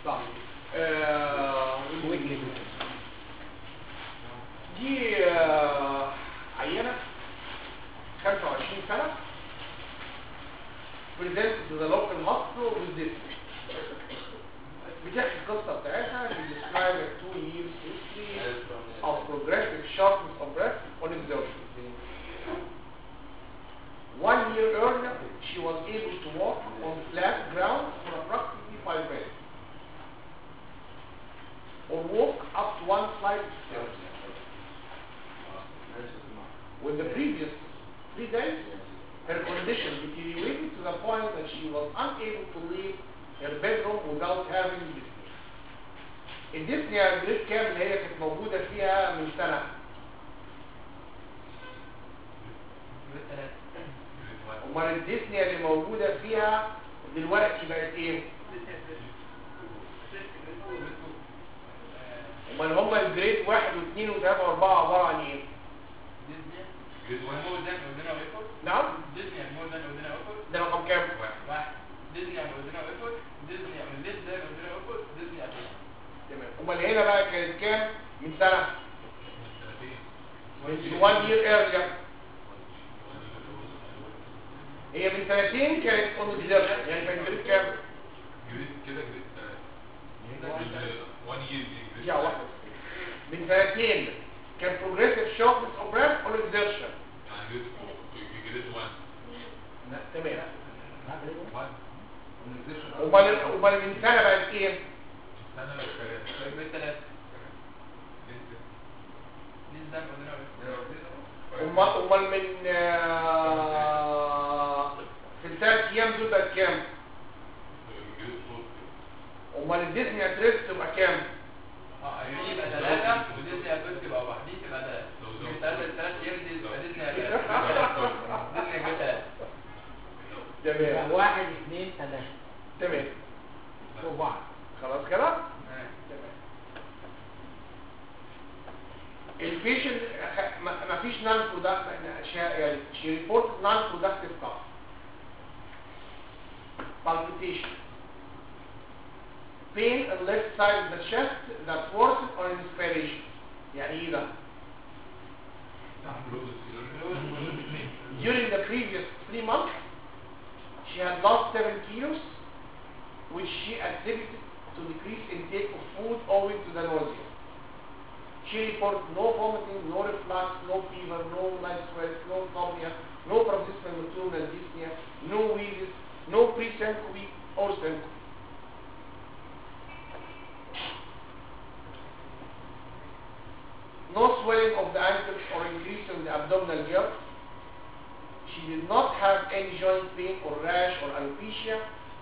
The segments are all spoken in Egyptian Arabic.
صح آه، دي آه، عينة 25 سنة presented to the local hospital with this بتحكي القصة بتاعتها she described a two years history of progressive sharpness of breath on exertion. One year earlier, she was able to walk on flat ground for approximately five minutes or walk up to one flight of stairs. With the previous three days, her condition deteriorated to the point that she was unable to leave her bedroom without having dyspnea. الديسنيا جريد كام اللي هي كانت موجودة فيها من سنة امال الديسنيا اللي موجودة فيها دلوقتي بقت ايه امال هما الجريد واحد واثنين وثلاثة واربعة عبارة عن ايه نعم ده رقم كام تمام امال هنا بقى كانت كام من سنة من 1 year earlier هي من سنتين كانت اون ديزرشن يعني كان جريد كام يا واحدة من سنتين كان progressive sharpness of breath on exertion تمام امال امال من سنة بقت ايه امال امال من آه، في الثلاث ايام دول بقت كام امال الديزني اتريس تبقى كام تمام واحد اثنين ثلاثة تمام فوق بعض خلاص كده البيشنت ما فيش نون برودكتيف يعني شي ريبورت نون برودكتيف كاف palpitation pain on left side of the chest that worsened on inspiration يعني ايه ده during the previous three months she had lost 7 kilos which she attributed to decreased intake of food owing to the nausea she reported no vomiting, no reflux, no fever, no night sweat, no insomnia, no persistent nocturnal dyspnea, no wheezes, no pre-syncope or syncope. No swelling of the ankles or increase in the abdominal girth. She did not have any joint pain or rash or alopecia.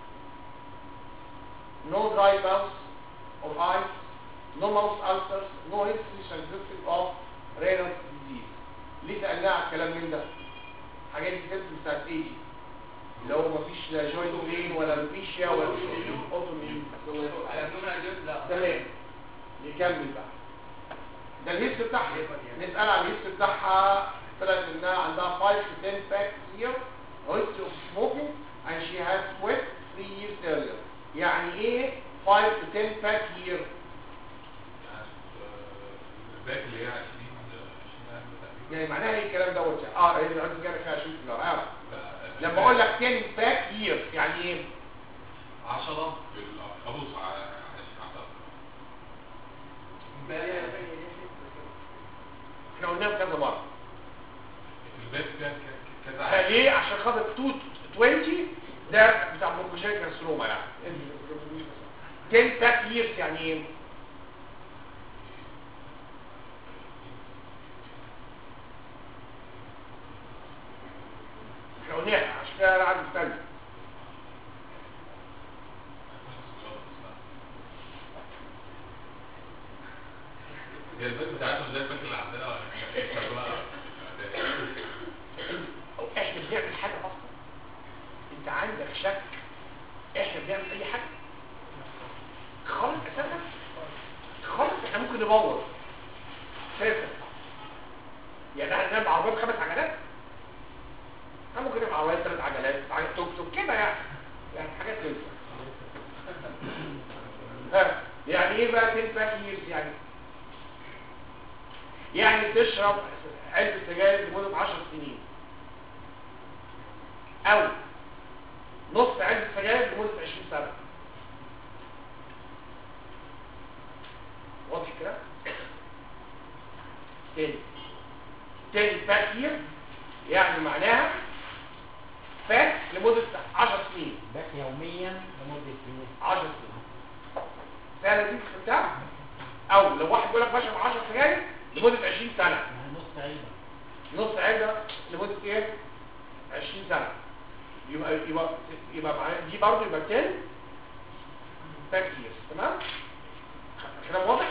No dry mouth or eyes. No mouth ulcers. No history suggestive of renal disease. ليه سألناها على الكلام من ده؟ حاجات دي كانت بتاعت ايه دي؟ لو مفيش لا جوينت بين ولا alopecia ولا اوتوميون تمام نكمل بقى ده الهيست بتاعها نسأل عن الهيست بتاعها طلعت انها عندها 5 to 10 packs year history of smoking and she has quit 3 years earlier يعني ايه 5 to 10 pack year الباك اللي هي 20 20 يعني معناها ايه الكلام دوت اه اللي عندي جالك فيها 20 كيلو اه لا لما اقول لك 10 باك year يعني ايه 10 بالخبوص على 10 احنا قلناها كذا مره الباك فيها ك- كذا ليه عشان خاطر 2 20 ده بتاع بروكوشيك كارسينوما يعني 10 باك years يعني ايه احنا قلناها عشان كده انا عندي استنى هي الباك بتاعتهم زي الباك اللي عندنا ولا إيه؟ أو احنا بنعمل حاجة اصلا انت عندك شك احنا بنعمل اي حاجة خالص اساسا خالص احنا ممكن نبوظ اساسا يعني احنا نعمل عربية خمس عجلات احنا ممكن نعمل عربية ثلاث عجلات عجلة توك توك كده يعني يعني حاجات كده ها ايه بقى 10 باك ييرز يعني يعني تشرب علبه سجاير لمده 10 سنين او نص علبه سجاير لمده 20 سنه واضح كده تاني تاني باك يير يعني معناها فات لمده 10 سنين باك يوميا لمدة سنين 10 سنين سهله دي فهمتها او لو واحد بيقول لك بشرب 10 سجاير لمده 20 سنه يعني نص علبة نص علبه لمده ايه 20 سنه يبقى يبقى يبقى معناها دي برضه يبقى 10 باك ييرز تمام كلام واضح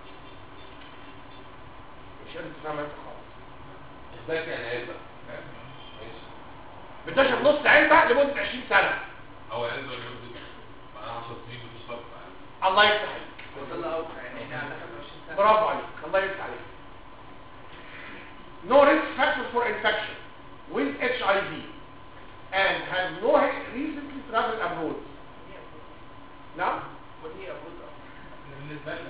مش قادر تفهم انت خالص باك يعني علبة ماشي بتشرب نص علبه لمده 20 سنه هو علبة لمدة بقى 10 سنين بتشرب الله يفتح عليك وصلنا اوت يعني احنا عندنا 25 سنه برافو عليك الله يفتح عليك no risk factor for infection with HIV and had no recently traveled abroad نعم ودي ابوظ بالنسبة لنا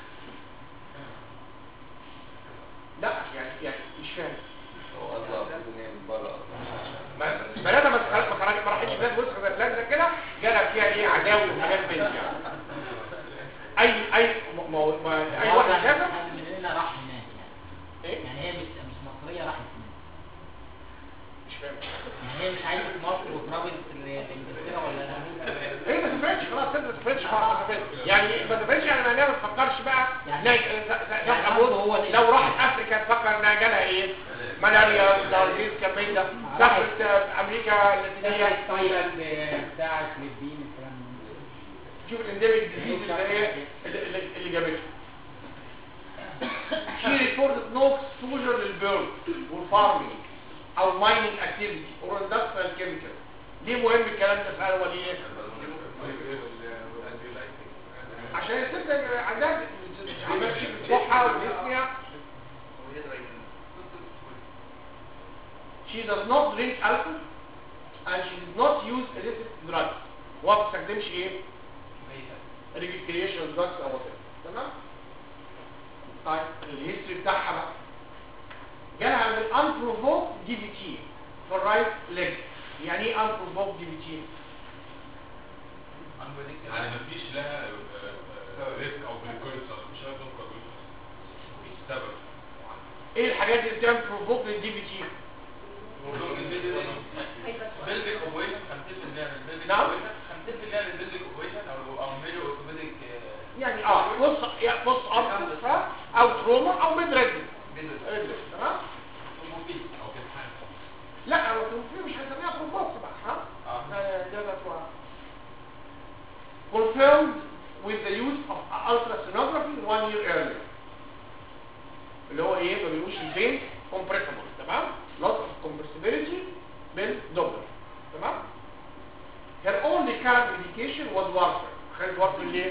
لا يعني يعني مش فاهم هو قصده على الدنيا من بره ما بني ادم ما خرج ما خرج ما راحتش بلاد وسخ زي بلاد زي كده جالها فيها ايه عداوي وحاجات بنت يعني اي اي ما- ما ما- اي واحد شافها مننا راح هناك يعني ايه يعني هي مش مش مصرية راحت هناك مش فاهم يعني هي مش عايشة في مصر واتربت في انجلترا ولا امريكا هي ما تفرقش خلاص كده ما تفرقش خلاص ما تفرقش. يعني ما تفرقش يعني معناها ما تفكرش بقى يعني- لا يعني يعني برضه هو اللي- لو راحت افريكا تفكر انها جالها ايه ملاريا دارجيز كمين ده سافرت امريكا اللاتينيه تايلاند بتاع فلبين الكلام ده شوف الانديميك ديزيز اللي هي اللي, اللي- اللي جابتها she reported no exposure للبيرد والفارمينج او mining activity or industrial chemical ليه مهم الكلام ده فعلا ولا ايه؟ عشان الست عندها عمال تشوف بتوعها وجسمها she does not drink alcohol and she does not use illicit drugs وما بتستخدمش ايه؟ recreational drugs او whatever تمام؟ طيب الهيستوري بتاعها بقى جالها من unprovoked DVT في الرايت ليج يعني ايه unprovoked DVT؟ يعني مفيش لها ريسك او بريكورسر مش عارف انقذ مفيش سبب ايه الحاجات اللي بتعمل provoke للدي في تي؟ بيلديك اوبويشن 50% من البيلديك نعم. اوبويشن 50% من البيلديك اوبويشن او او ميلو اوتوماتيك يعني اه بص يا بص ارتس او تروما او ميد ريدنج تمام؟ او كده حاجه لا هو مش هنسميها بروفوكس بقى ها؟ اه ده ده ده هو. confirmed with the use of ultrasonography one year earlier اللي هو ايه ما بيقولوش البين compressible تمام loss of compressibility بالدوبلر تمام her only current medication was warfarin خدت warfarin ليه؟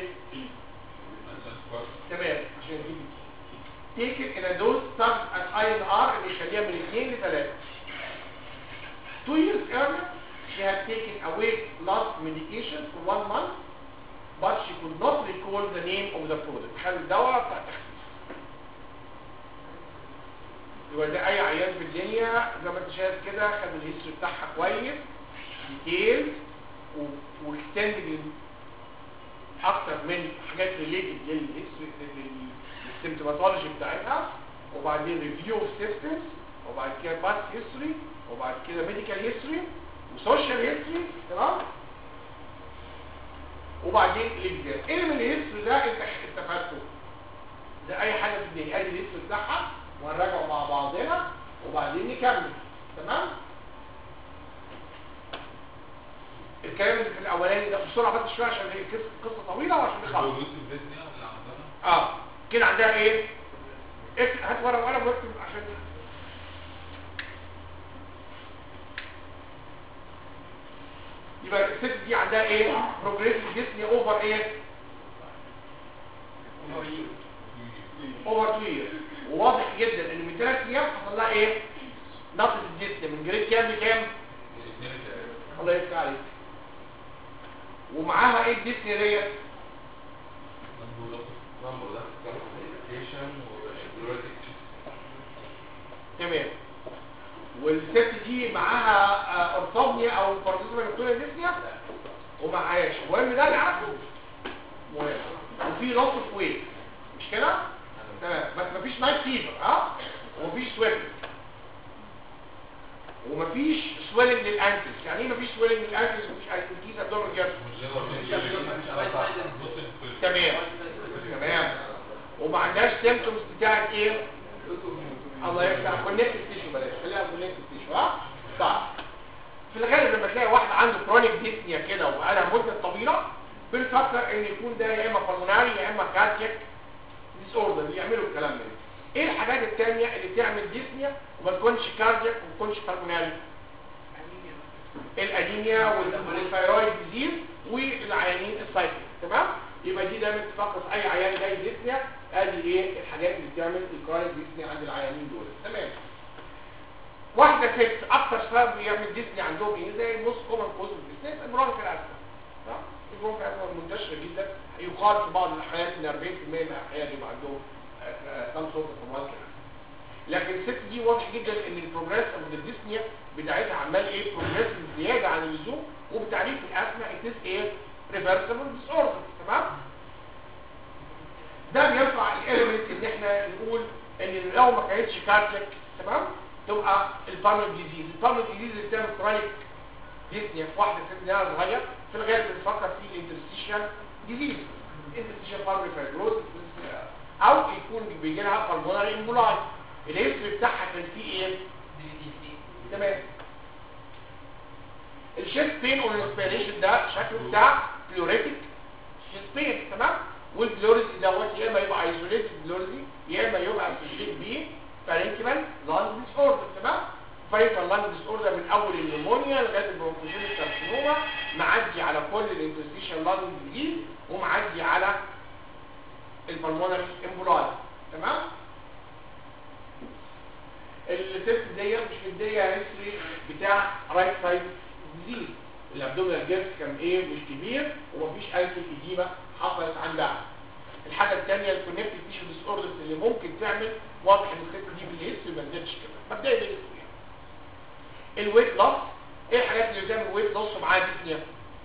تمام عشان دي taken in a dose started at INR اللي يخليها من 2 ل 3 two years earlier she had taken a weight loss medication for one month but she could not recall the name of the product خد الدواء بتاع التخسيس يبقى ده اي عيان في الدنيا زي ما انت شايف كده خد الهيستوري بتاعها كويس ديتيل واكستندد اكتر من حاجات ريليتد للهيستوري للسيمتوماتولوجي بتاعتها وبعدين ريفيو اوف سيستمز وبعد كده باست هيستوري وبعد كده ميديكال هيستوري وسوشيال هيستوري تمام وبعدين الاكزام ايه من الهيستوري ده انت استفدته ده اي حاجه في الدنيا ادي الهيستوري بتاعها وهنراجعه مع بعضنا وبعدين نكمل تمام الكلام اللي في الاولاني ده بسرعه بس شويه عشان هي قصه قصه طويله وعشان نخلص الفلوس الفيزياء اللي عندنا اه كده عندها ايه اكتب هات ورقه وقلم واكتب عشان يبقى الست دي عندها ايه بروجريسيف ديسني اوفر ايه اوفر 2 ييرز وواضح جدا ان من ثلاث ايام حصل لها ايه نقص الديسني من جريد كام لكام الله يفتح عليك ومعاها ايه الديسني ديت مندوبات تمام والست دي معاها ارثوميا او بارتيزما نكتوريا ديسنيا ومعهاش المهم ده اللي عارفه مهم وفي لوس اوف ويت مش كده تمام بس مفيش نايت فيفر ها ومفيش سويلنج ومفيش سويلنج للانكلز يعني ايه مفيش سويلنج للانكلز ومفيش انكلز ابدومين جيرس تمام تمام وما عندهاش سيمبتومز بتاعت ايه الله يفتح كونكتيف تيشو بلاش خليها كونكتيف تيشو ها طيب في الغالب لما تلاقي واحد عنده كرونيك ديسنيا كده وبقالها مده طويله بنفكر ان يكون ده يا اما بالموناري يا اما كاردياك ديس اوردر اللي يعملوا الكلام ده ايه الحاجات الثانيه اللي تعمل ديسنيا وما تكونش كاردياك وما تكونش بالموناري الانيميا والثايرويد ديزيز والعيانين السايكل تمام يبقى دي دايما تفكر في اي عيان جاي ديسنيا ادي ايه الحاجات اللي بتعمل الكرونيك ديسنيا عند العيانين دول تمام واحده ست اكتر سبب بيعمل ديسني عندهم ايه زي موست كومن كوز ديسني البرونك الاسما البرونك الاسما منتشره جدا يقال في بعض الاحيان ان 40% من الاحيان يبقى عندهم كام صوت في البرونك لكن الست دي واضح جدا ان البروجريس اوف الديسنيا بتاعتها عمال ايه بروجريس زياده عن اللزوم وبتعريف الاسما اتس ايه ريفرسبل ديس اوردر تمام ده بيرفع الاليمنت ان احنا نقول ان لو ما كانتش كاردياك تمام تبقى البارمل ديزيز البارمل ديزيز اللي بتعمل كرونيك ديسنيا في واحده سنها صغير في الغالب بنفكر في الانترستيشن ديزيز انترستيشن بارمل فايبروز او يكون بيجي لها بالمونري امبولاي الهيستوري بتاعها كان فيه ايه تمام الشيست بين والانسبيريشن ده شكله بتاع بلوريتك شيست بين تمام والبلوريزي دوت يا اما يبقى ايزوليتد بلوريزي يا اما يبقى اسوشيتد بيه فارنكيمال لانج ديس اوردر تمام فايتال لانج ديس اوردر من اول النمونيا لغايه البرونكوجينيك كارسينوما معدي على كل الانترستيشن لانج ديزيز ومعدي على البلمونري امبولاي تمام الست ديت مش مديه هيستوري بتاع رايت سايد ديزيز الابدومينال جيرس كان ايه مش كبير ومفيش اي اديمه حصلت عندها الحاجه الثانيه الكونكتيف تيشو ديس اوردرز اللي ممكن تعمل واضح ان الست دي بالهيستوري ما نزلتش كده مبدئيا بالهيستوري الويت لوس ايه الحاجات اللي بتعمل ويت لوس ومعاها ديسنيا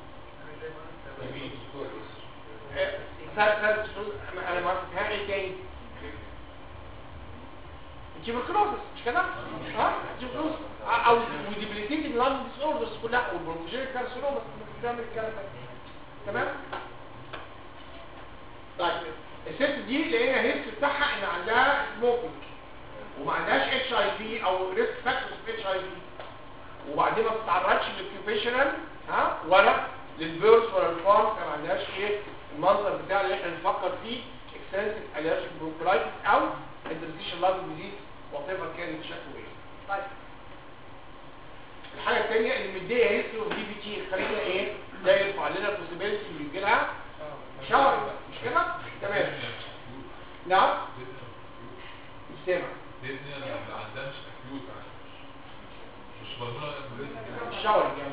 انا ما فيها ايه تاني تيبركلوزس مش كده ها تيبركلوزس او وديبليتيتنج لانج ديس اوردرز كلها والبرونكوجينيك كارسينوما ممكن تعمل الكلام ده تمام طيب الست دي لقينا هيست بتاعها ان عندها سموكينج وما عندهاش اتش اي في او ريسك فاكتورز في اتش اي في وبعدين ما بتتعرضش للاوكيوبيشنال ها ولا للبيرث ولا الفارم ما عندهاش ايه المنظر بتاع اللي احنا نفكر فيه اكستنسيف الرجيك برونكولايتس او انترستيشن لانج ديزيز وات ايفر كان شكله ايه طيب الحاجه الثانيه اللي مديه هيستوري اوف دي بي تي خلينا ايه ده يرفع لنا البوسيبيلتي اللي يجي لها شاور مش كده تمام نعم مش سامع ما عندهاش اكيوت مش بره الشاور يعني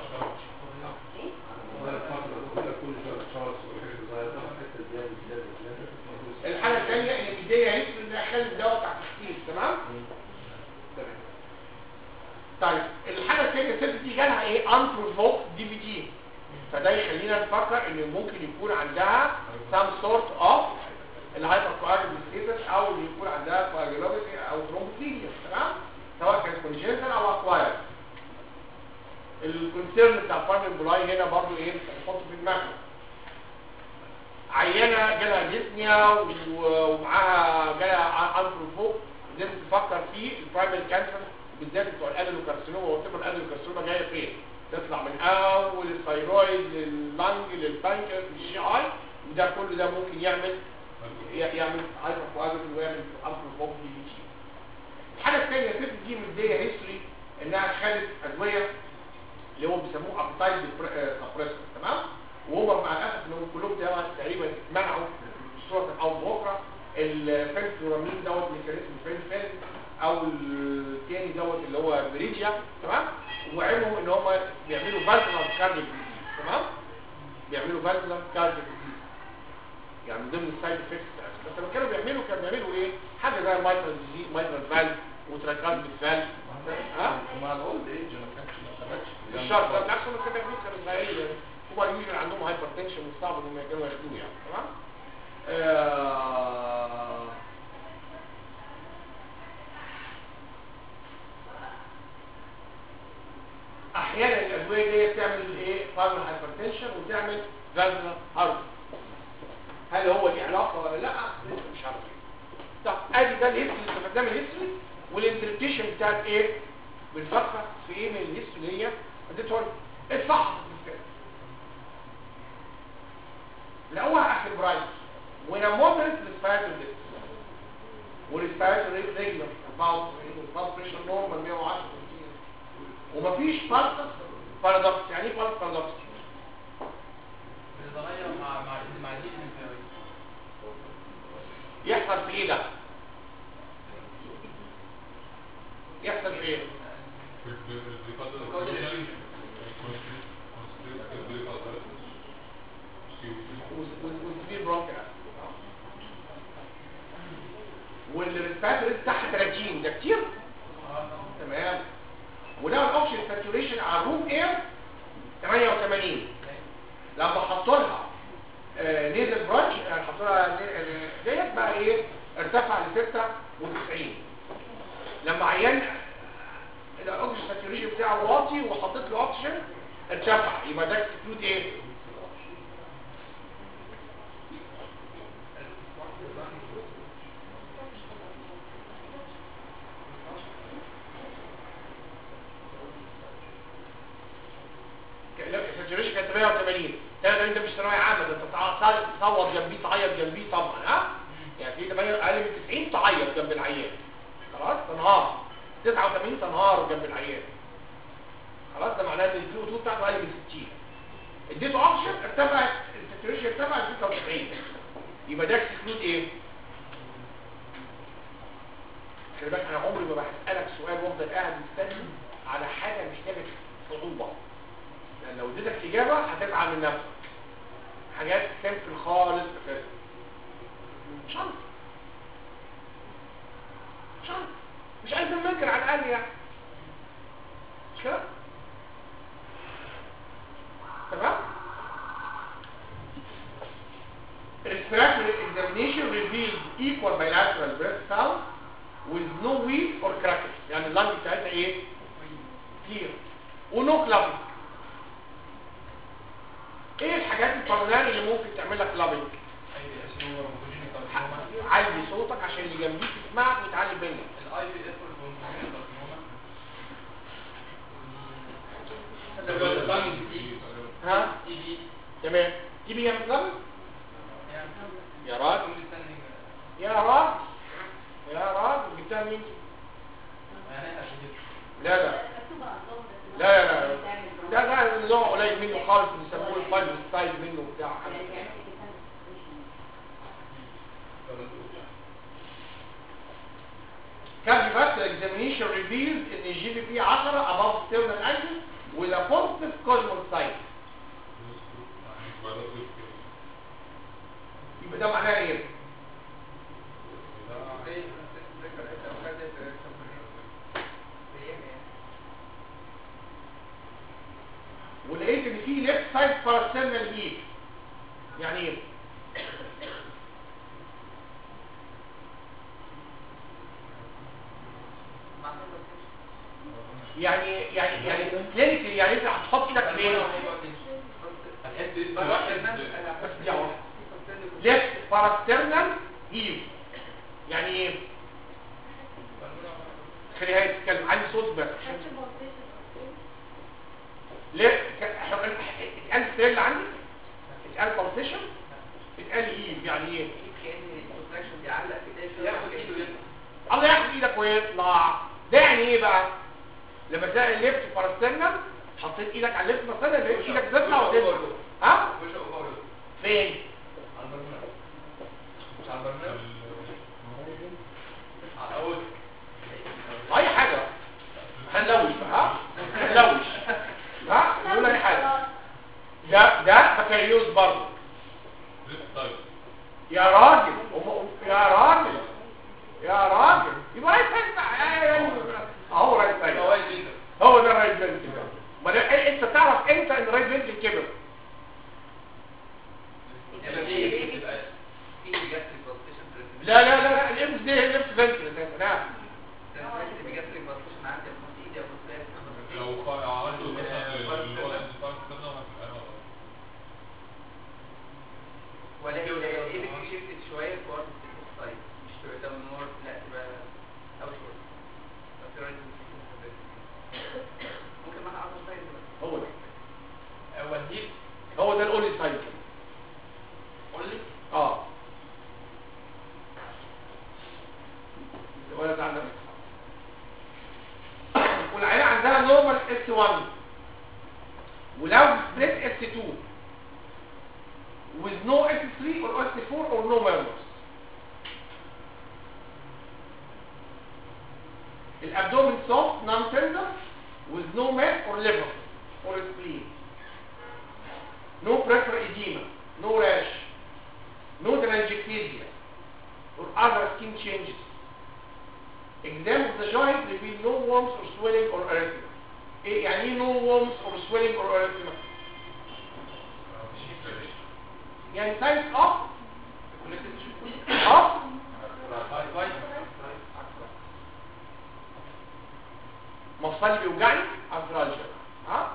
الحاجه الثانيه اللي مديه هيستوري انها خلت الدواء بتاع التخسيس تمام تمام طيب الحاجه الثانيه الست دي جالها ايه انبروفوك دي بي تي فده يخلينا نفكر ان ممكن يكون عندها some sort of الهايبر كواجوليتس او اللي يكون عندها كواجولوبيتي او ثرومبوفيليا تمام سواء كان كونجنتال او اكواير الكونسيرن بتاع الفارمين بولاي هنا برضو ايه نحطه في دماغنا عينه جالها ديسنيا ومعاها جالها انتروفوك لازم تفكر في البرايمري كانسر بالذات بتوع الادينوكارسينوما وتبقى الادينوكارسينوما جايه فين تطلع من اول الثايرويد لللنج للبانكرس للجي اي وده كله ده ممكن يعمل يعمل هايبر كواجوليت ويعمل انتروفوك دي بي تي الحاجه الثانيه الست دي مديه هيستوري انها خدت ادويه اللي هو بيسموه ابتايد سبريسور تمام وهو مع الاسف انهم كلهم تقريبا منعوا بصوره او باخرى الفنفلورامين دوت اللي كان اسمه فنفل او الثاني دوت اللي هو بريديا تمام وعلمهم ان هم بيعملوا فالفولار كارديك تمام بيعملوا فالفولار كارديك يعني من ضمن السايد افكتس بس لما كانوا بيعملوا كانوا بيعملوا ايه حاجه زي المايترال ديزيز مايترال فالف وتراكاز بالفالف ها مع الاولد ايج ما كانش ما ثبتش مش شرط لا بالعكس هم كانوا بياخدوه كانوا صغيرين هم يوجد عندهم هايبر تنشن وصعب انهم يقدروا ياخدوه يعني تمام آه، احيانا الادويه دي بتعمل ايه فارمال هايبرتنشن وتعمل فازنا هارد هل هو ليه علاقه ولا لا لسه مش عارف طب ادي ده الهيستوري اللي استفدناه من الهيستوري والانتربريتيشن بتاعت ايه بنفكر في ايه من الهيستوري اللي هي اديتها لي الصح الاول اخر برايس وانا مودريت ريسبيراتوري ريت والريسبيراتوري ريت ريجولار 94 والبلد بريشر نورمال 110 ومفيش بالس بارادوكس يعني ايه بالس بارادوكس بتتغير مع مع مع الجيل الانفيري يحصل في ايه ده يحصل في ايه والسبيل برونكا والريسبيراتوري تحت 30 ده كتير تمام ولو الاوكسجين ساتوريشن على الروم اير 88 لما حطوا لها آه، نيزل برانش يعني حطوا لها ن- آه، ديت بقى ايه ارتفع ل 96 لما عيان الاوكسجين ساتوريشن بتاعه واطي وحطيت له اوكسجين ارتفع يبقى ده اكسكلود ايه الساتوريشن كانت 180 83 ده مش ثانويه عامه ده انت تع- تصوت جنبيه تعيط جنبيه طبعا ها يعني في 8 اقل من 90 تعيط جنب العيان خلاص تنهار 89 تنهار جنب العيان خلاص ده معناه ان الفلو 2 بتاعته اقل من 60 اديته اوكسجين ارتفع الساتوريشن ارتفع ل 96 يبقى ده اكسكلود ايه؟ خلي بالك انا عمري ما بسالك سؤال وافضل قاعد مستني على حاجه محتاجه صعوبه لان لو اديتك اجابه هتتعب من نفسك حاجات سيمبل خالص اساسا شنط شنط مش عايز ننكر على الاقل يعني مش كده تمام respiratory examination reveals equal bilateral breath sound with no wheeze or crackles يعني اللنج بتاعتها ايه كتير ونو كلابنج ايه الحاجات البلمونري اللي ممكن تعمل لك كلابنج اي بي اس هو مونوجينيك كارسينوما علي صوتك عشان اللي جنبيك يسمعك ويتعلم منك الاي بي اس والمونوجينيك كارسينوما ها تي بي تمام تيجي يعمل كلابنج يعني يا راجل كل سنه يا راجل يا راجل جبتها منين يعني عشان لا لا لا لا لا ده ده نوع قليل منه خالص بيسموه الفايل ستايل منه وبتاع حاجة. cardiovascular examination reveals ان الجي بي بي 10 above sternal angle with a positive cosmal sign يبقى ده معناه ايه؟ ولقيت ان في left side parasternal heat يعني ايه؟ يعني يعني يعني كلينيكال يعني انت هتحط ايدك فين؟ بس دي واحدة left parasternal heave يعني ايه؟ خليها يتكلم عندي صوت بس ليه اتقال ستيل عندي اتقال بالسيشن اتقال ايه يعني ايه الله ياخد ايدك ويطلع ده يعني ايه بقى لما تلاقي الليفت باراسترنال حطيت ايدك على الليفت باراسترنال لقيت ايدك تطلع وتنزل ها فين اي حاجه هنلوش بقى ها هنلوش ها نقول اي حاجه ده ده بكالوريوس برضه يا راجل هم- يا راجل يا راجل يبقى رايت سايد اهو رايت سايد هو الجندر هو ده الرايت فنتكل ما ده إيه- انت تعرف امتى ان الرايت فنتكل كبر يبقى في يبقى في جاستريك بالسيشن لا لا لا لا الامس دي الليفت فنتكل نعم جاستريك بالسيشن عندي ابص ايدي ابص راسي لو خ- عنده مثلا اللي هو الانتفاع كده هتبقى ولا هي ايه اللي شيفت شويه في وقت السايد مش تبقى داون نورث لا تبقى اوت وورد ممكن معاها 10 سايد هو ده هو الهيب هو ده الاولي سايد اونلي اه ولا تعالى والعيله عندها نورمال اس 1 ولو سبليت اس 2 with no S3 or S4 or no members الابدومين soft non tender with no mass or liver or spleen no peripheral edema no rash no telangiectasia or other skin changes exam of the joint reveal no warmth or swelling or erythema ايه يعني ايه no warmth or swelling or erythema يعني signs of of مفصلي بيوجعني افراجر ها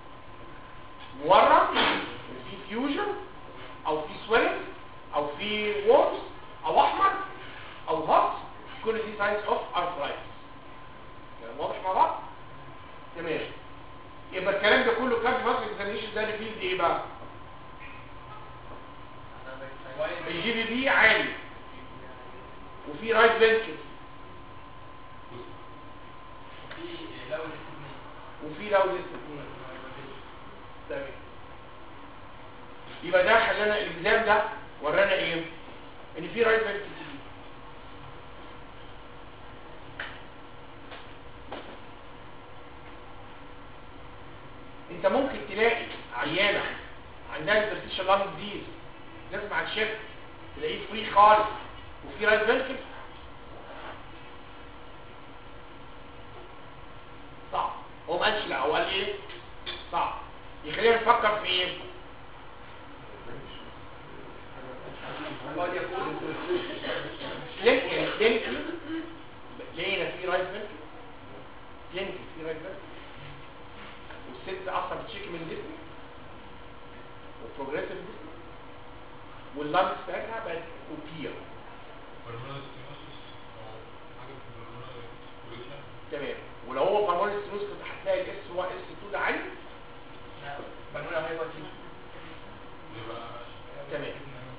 مورم في فيوجن او في سويلنج او في وورمز او احمر او هوت كل دي ساينز اوف ارثرايتس كلام واضح مع بعض تمام يبقى الكلام ده كله كارد ماسك اكزامينشن ده ريفيل ايه بقى الجي بي بي عالي وفي رايت فنترل في لو الاثنين وفي لو لسه اثنين تمام يبقى ده خلانا الالتزام ده ورانا ايه ان في رايت فنترل كبير انت ممكن تلاقي عيانه عندها انترستيشن لانج ديز نسمع الشيف تلاقيه فري خالص وفي رايت فنترل صعب هو ما قالش لا هو قال ايه صعب يخلينا نفكر في ايه قد يكون كلينيكال كلينيكال لقينا في رايت فنترل كلينيكال في رايت فنترل والست اصلا بتشيكي من جسمي وبروجريسيف جسمي واللانج بتاعتها بقت اوبيا تمام ولو هو بالمونري ستينوز كنت هتلاقي الاس هو اس 2 ده عالي بنقول عليه بقى تمام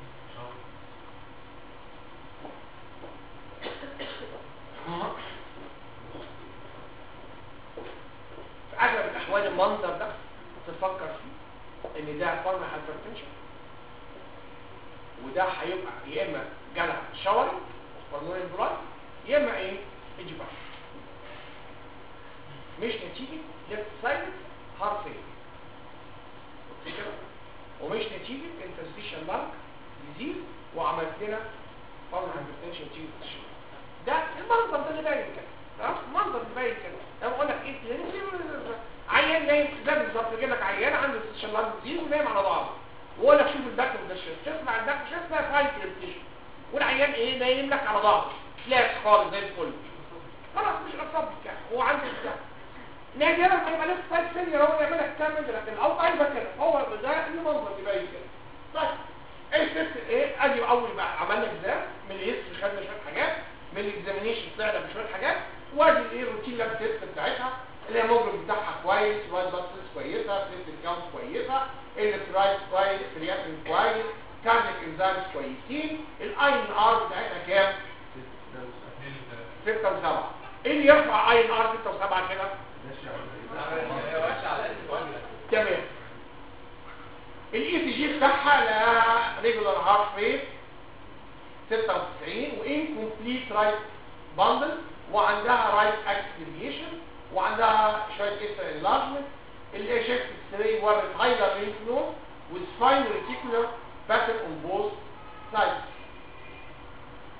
في اغلب الاحوال المنظر ده تفكر فيه ان ده فارما هايبرتنشن وده هيبقى يا اما جالها شاوري هرمون البرايد يا اما ايه اجبار مش نتيجه ليفت سايد هارت فيل كده ومش نتيجه انترستيشن لانج ديزيز وعملت لنا فارما هايبرتنشن تيجي في الشغل ده المنظر ده اللي باين كده تمام المنظر اللي باين كده انا بقول لك ايه عيان نايم ده بالظبط يجيب لك عيان عنده انترستيشن لانج ديزيز ونايم على بعضه ويقول لك شوف الدكتور ده الشيخ تسمع الدكتور شيخ اسمها فايت ريبتيشن والعيان ايه نايم لك على ظهره فلاكس خالص زي الفل خلاص مش اصاب يعني هو عنده بتاع نادرا ما يبقى لسه سايد فيلير هو يعملها كامل لكن او قلبه كده هو ده المنظر يبين كده طيب ايه الست ايه ادي اول بقى عملنا اكزام من الهيستوري خدنا شويه حاجات من الاكزامينيشن طلعنا بشويه حاجات وادي الايه الروتين لاب تيست بتاعتها الهيموجلوبين بتاعها كويس وايت بلاد سيلز كويسه بليتلت كاونت كويسه الالكترايت كويس كرياتين كويس كارنيك انزيمز كويسين الاي ان ار بتاعتها كام 6 و7 ايه اللي يرفع اي ان ار 6 و7 كده تمام الاي سي جي بتاعها لها ريجولار هارت ريت 96 وانكمبليت رايت باندل وعندها رايت اكس ديفيشن وعندها شويه اكسترا انلارجمنت الاكس راي ورد هايلر لينف نود with fine reticular pattern on both sides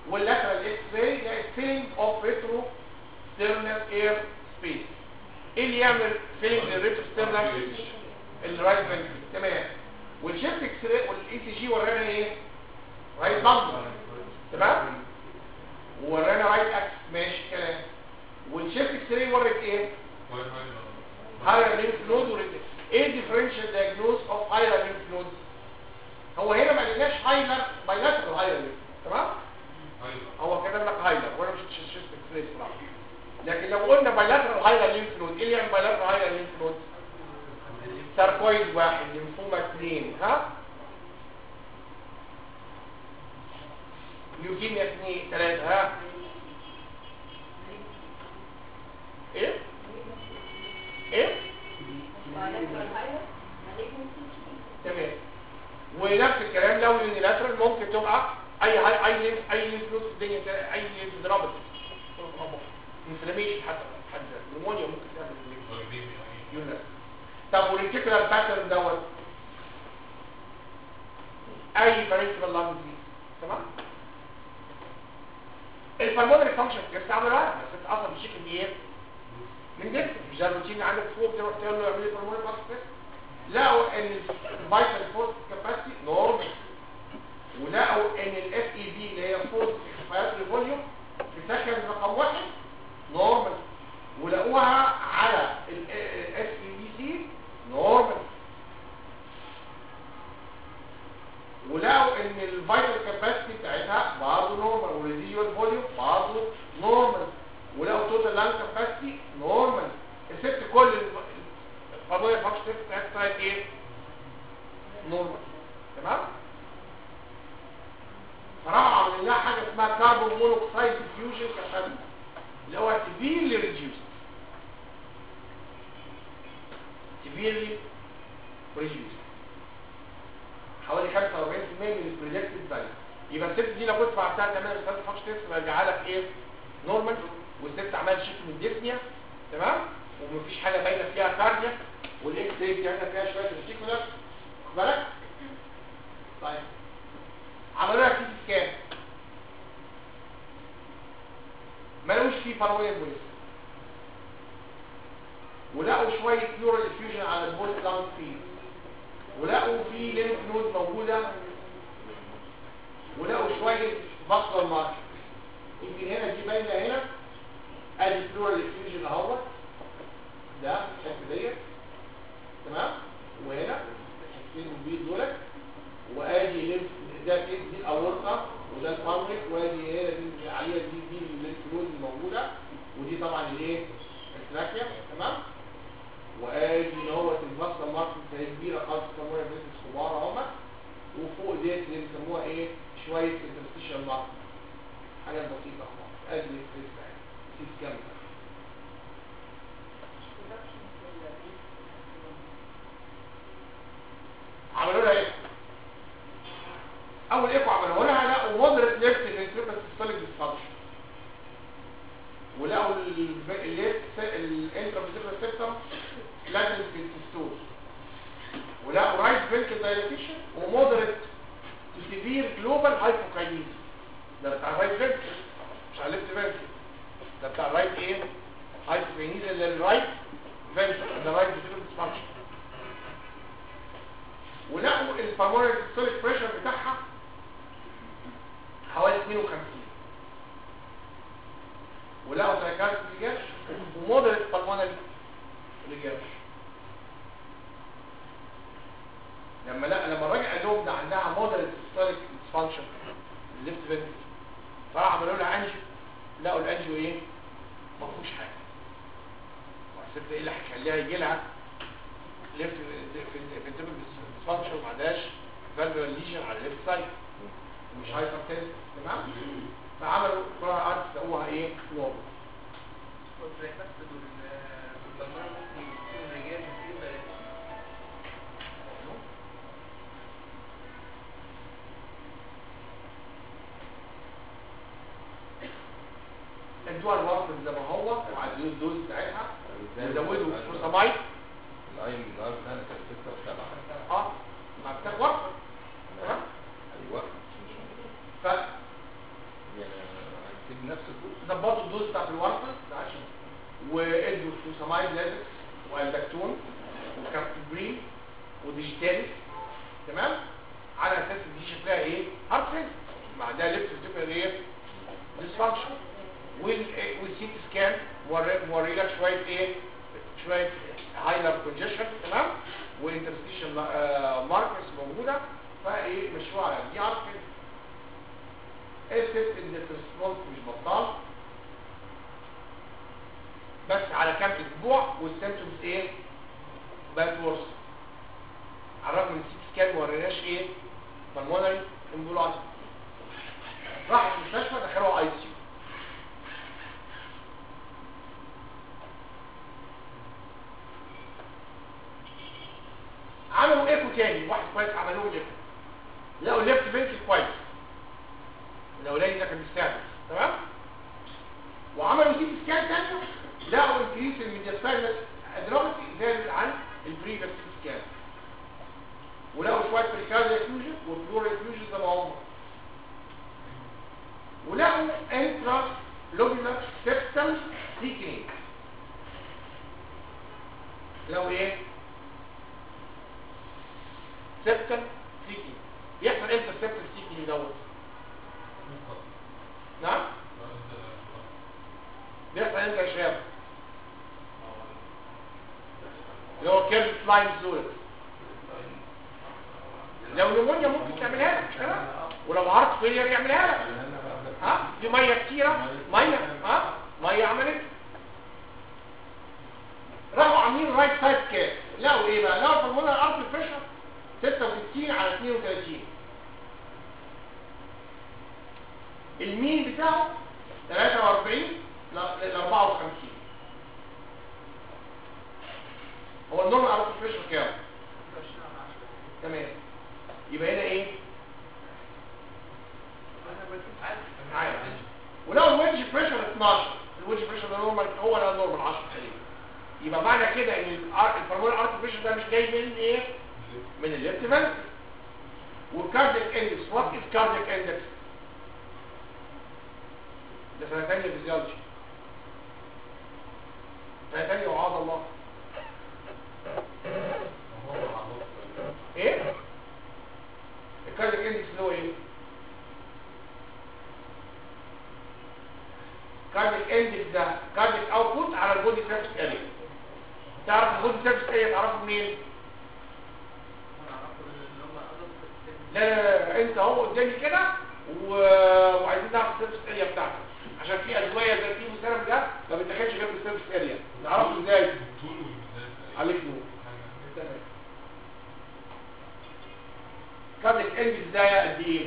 واللاترال اكس راي ده فيلينج اوف ريترو ستيرنال اير سبيس ايه اللي يعمل فيلينج للريترو ستيرنال الرايت فنتريكل تمام والشيفت اكس راي والاي سي جي ورانا ايه رايت بامبر تمام ورانا رايت اكس ماشي كلام والشيفت اكس راي ورت ايه هاير لينف نود وريدكس ايه الديفرنشال دايجنوز اوف هاير لينف نود هو هنا ما قلناش هايلر بايلاترال هاير لينف تمام هو كده لك هايلر وانا مش شيفت اكس راي صراحه لكن لو قلنا بايلاترال هايلر لينف نود ايه اللي يعني بايلاترال هايلر لينف نود ساركويد واحد لينفوما اثنين ها ليوكيميا اثنين ثلاثة ها ايه ايه تمام ونفس الكلام لو اليونيلاترال ممكن تبقى اي اي اي لينف اي لينف نود في الدنيا كده، اي لينف ضربت انفلاميشن حتى حتى نمونيا ممكن تعمل اللينف يونيلاترال طب والريتيكولار باترن دوت اي فارنكيبل لانج دي تمام الفالمونري فانكشن تيست عملوها بس انت اصلا بتشيك ان ايه من ده مش ده الروتين عندك فوق تروح تقول له اعمل لي فالمونري فانكشن تيست لقوا ان الفيتال فورس كاباسيتي نورمال ولقوا ان الاف اي بي اللي هي فورس اكسبيرتوري فوليوم في سكند رقم واحد نورمال ولقوها على الاس اي بي سي نورمال ولقوا ان الفيتال كاباسيتي بتاعتها برضه نورمال والريزيوال فوليوم برضه نورمال ولقوا توتال لانج كاباسيتي نورمال الست كل الفضايا فانكشن بتاعتها طلعت ايه نورمال تمام فراحوا عملوا لها حاجه اسمها كاربون مونوكسيد ديفيوجن كاباسيتي اللي هو severely reduced severely reduced حوالي 45% من البريدكتد فاليو يبقى الست دي لو كنت بعتها تعمل ريسيرش فانكشن تيست برجعها لك ايه نورمال والست عملت شيفت من ديسنيا تمام ومفيش حاجه باينه فيها كارديا والاكس راي بتاعتها فيها شويه ريتيكولار واخد بالك طيب عملوا لها سي سكان ما لقوش فيه بارونيال بوليس ولقوا شويه نورال افيوجن على البوليس لانج فيلد ولقوا في لينف نود موجودة ولقوا شوية بصل مارك يمكن هنا دي باينة هنا ادي فلورال افيوجن اهوت ده الشكل ديت تمام وهنا الحتتين البيض دولت وادي لينف ده دي دي الاورطه وده البامريك وادي هنا دي عليها دي دي اللينف نود الموجوده ودي طبعا الايه التراكيا تمام وادي ان هو البصه ماركت زي كبيره خالص بيسموها بيزنس كبار اهما وفوق ديت اللي بيسموها ايه شويه انترستيشن ماركت حاجه بسيطه خالص ادي الفيس بتاعي سيس كام عملوا لها ايه اول ايكو عملوه لها لقوا مودريت ليفت فينتريكل سيستوليك ديسفانكشن ولقوا الانترافيزيكال سيستم لاترال فينتستول ولقوا رايت فينتريكل دايليتيشن ومودريت تو سيفير جلوبال هايبوكاينيز ده بتاع الرايت فينتريكل مش على الليفت فينتريكل ده بتاع الرايت ايه هايبوكاينيز اللي الرايت فينتريكل ده رايت فينتريكل ديسفانكشن ولقوا البامورال سيستوليك بريشر بتاعها حوالي 52 ولقوا تراكات ريجاش ومودريت بالمونري ريجاش لما لا لما الراجل قال لهم ده عندها مودريت سيستوليك ديسفانكشن الليفت فينتريكل فراح عملوا لها انجيو لقوا الانجيو ايه ما فيهوش حاجه وحسبت ايه اللي هيخليها يجي لها ليفت فينتريكل ديسفانكشن وما عندهاش فالفيول ليجن على الليفت سايد ومش هايبر تنس تمام فعملوا كورونا ارتس لقوها ايه نورمال ادوها الوصف زي ما هو وعدلوا الدوز بتاعتها وزودوا فوسامايد الايم النهارده انا كانت 6 و7 اه ما بتاخد وصفه تمام ايوه ف يعني ظبطوا الدوز بتاعت الورفه عشان وادوا فلوسامايد لازكس والدكتون وكابتبرين وديجيتاليس تمام على اساس ان دي شكلها ايه هارت فيل مع ده لبس بتبقى ايه ديسفانكشن والسي تي سكان موري موري لك شويه ايه شويه هايلر كونجيشن تمام وانترستيشن ماركرز موجوده فايه مشروع على دي هارت فيل الست ان الريسبونس مش بطال بس على كام اسبوع والسيمتومز ايه بقت ورث على الرغم ان السيتي سكان ما وريناش ايه بالمونري امبولاس راح المستشفى دخلوه اي سي عملوا ايكو تاني واحد كويس عملوه ايكو لقوا الليفت فينتل كويس الاولاني ده كان بيستهدف تمام وعملوا سيتي سكان تاني لقوا انكريس الميدياستاينس ادرامتي زاد عن البريفيس سيتي سكان ولقوا شويه بريكارديا فيوجن وفلورا فيوجن زي ما هم ولقوا انترا لوبيلر سيستم سيكنينج لو ايه سيستم سيكنينج يحصل امتى السيستم سيكنينج دوت نعم بيحصل امتى يا شباب اللي هو كيرف سلايم زول لو نمونيا ممكن تعملها لك مش كده ولو هارت فيلير يعملها لك ها في ميه كتيره ميه ها ميه عملت راحوا عاملين رايت سايد كام لقوا ايه بقى لقوا الهرمون الارض بريشر 66 على 32 المين بتاعه 43 ل 54 هو النورمال ارض بريشر كام تمام يبقى هنا ايه عارف ولو الويدج بريشر 12 الويدج بريشر ده نورمال هو ده نورمال 10 تقريبا يبقى معنى كده ان الفرمول ارت بريشر ده مش جاي من ايه من الليفت فنتريكل والكاردياك اندكس وات از كاردياك اندكس ده سنه ثانيه فيزيولوجي سنه ثانيه وعاذ الله ايه الكاردياك اندكس اللي هو ايه كاردياك اندكس ده كاردياك اوتبوت على البودي سيرفيس اريا تعرف البودي سيرفيس اريا تعرفه منين لا لا لا انت اهو قدامي كده و... وعايزين نعرف السيرفيس اريا بتاعتك عشان في ادويه زي في مسالم ده ما بتدخلش غير في السيرفيس اريا نعرفه ازاي طول والميزان عليك نور تمام كاردياك اندكس ده قد ايه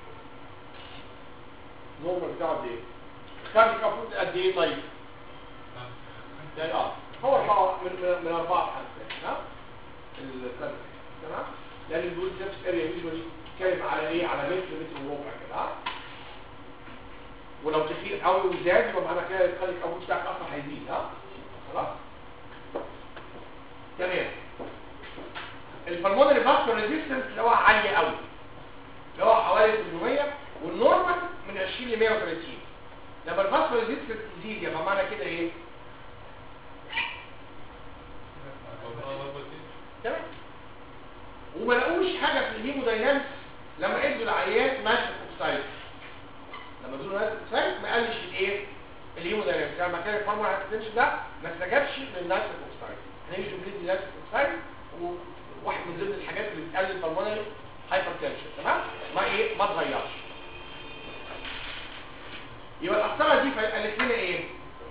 نورمال بتاعه قد ايه كاردياك اوتبوت قد ايه طيب يعني اه هو أربعة من من, من أربعة حسنات ها الكلام تمام لأن البول سيرفس اريا يوجوالي بتتكلم على ايه على متر متر وربع كده ها ولو كتير قوي وزاد يبقى معنى كده الكاليك ابوت بتاعك اصلا هيزيد ها خلاص تمام الفالمونري فاسكولار ريزيستنس اللي هو عالي قوي اللي هو حوالي 800 والنورمال من 20 ل 130 لما الفاسكولار ريزيستنس يزيد يبقى معنى كده ايه تمام وما لقوش حاجه في الهيموداينامكس لما ادوا العيان نايتريك اوكسايد لما ادوا له نايتريك اوكسايد ما قالش الايه الهيموداينامكس لما كان الفورمولا هتنشن ده ما استجابش للنايتريك اوكسايد احنا مش بندي نايتريك اوكسايد وواحد من ضمن الحاجات اللي بتقلل الفورمولا هايبرتنشن تمام ما ايه ما اتغيرش يبقى الاخطاء دي قالت لنا ايه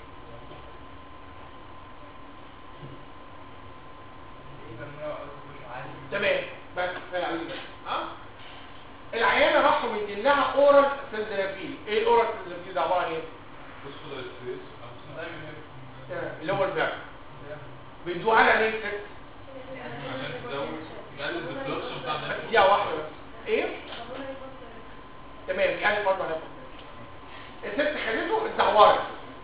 تمام بس كفايه عليك بس ها العيانه راحوا مدين لها اورال سلدرافيل ايه الاورال سلدرافيل ده عباره عن ايه تمام، اللي هو الباك بيدوها لها ليه ست عشان تزود يقلل الديستركشن بتاع النفس دقيقه واحده بس ايه تمام يعني برضه هناخد الست خدته اتدهورت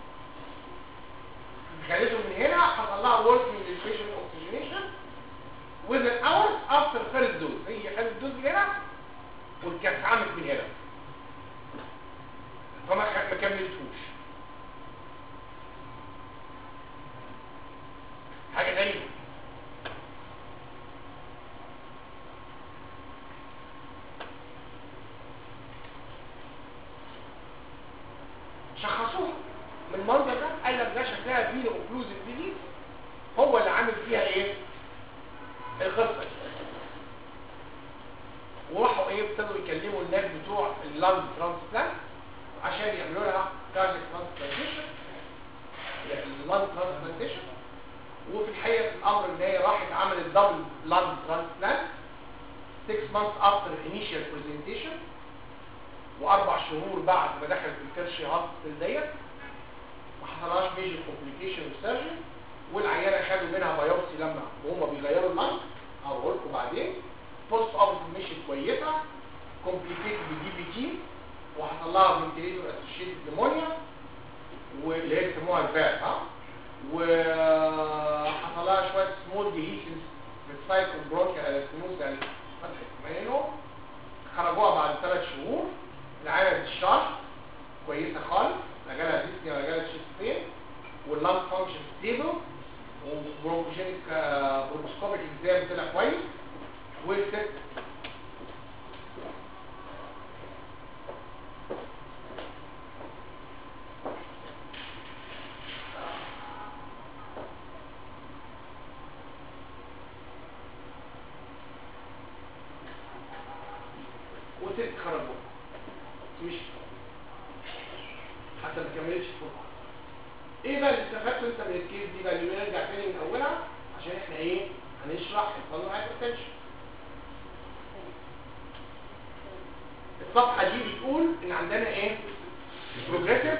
خدته من هنا حصل لها worsening للفيشن اوكسجينيشن within hours after first dose هي خدت الدوز من هنا والكاسعمت من هنا فما خ- ما كملتوش شخصوها من المنظر ده قال لك ده شكلها فيه اوكلوزيف ديزيز هو اللي عامل فيها ايه القصه دي وراحوا ايه ابتدوا يكلموا الناس بتوع اللانج ترانسبلانت عشان يعملوا لها كارديك ترانسبلانتيشن اللانج ترانسبلانتيشن وفي الحقيقه الامر ان هي راحت عملت دبل لانج ترانسبلانت 6 months after initial presentation واربع شهور بعد ما دخلت الكرشي هاسبيتال ديت ما حصلهاش ميجر كومبليكيشن والسيرجري والعيانه خدوا منها بايوبسي لما وهم بيغيروا اللانج هقول لكم بعدين بوست اوبريتيف مشيت كويسه كومبليكيتد بدي بي تي وحصل لها فنتيليتور اسوشيتد نيمونيا واللي هي بيسموها الفات ها وحصل لها شويه سمول ديهيشنز في السايكل برونكيال الستنوز يعني فتحه منه خرجوها بعد ثلاث شهور العينه الشارج كويسه خالص لا جالها ديسني ولا جالها تشيست بين واللانج فانكشن ستيبل وبرونكوجينيك بروسكوبيك اكزام طلع كويس والست وست خرجوا مش حتى ما كملتش الفرقه ايه بقى اللي استفدته انت من الكيس دي بقى اللي نرجع تاني من اولها عشان احنا ايه هنشرح الفضل هايبرتنشن الصفحه دي بتقول ان عندنا ايه بروجريسيف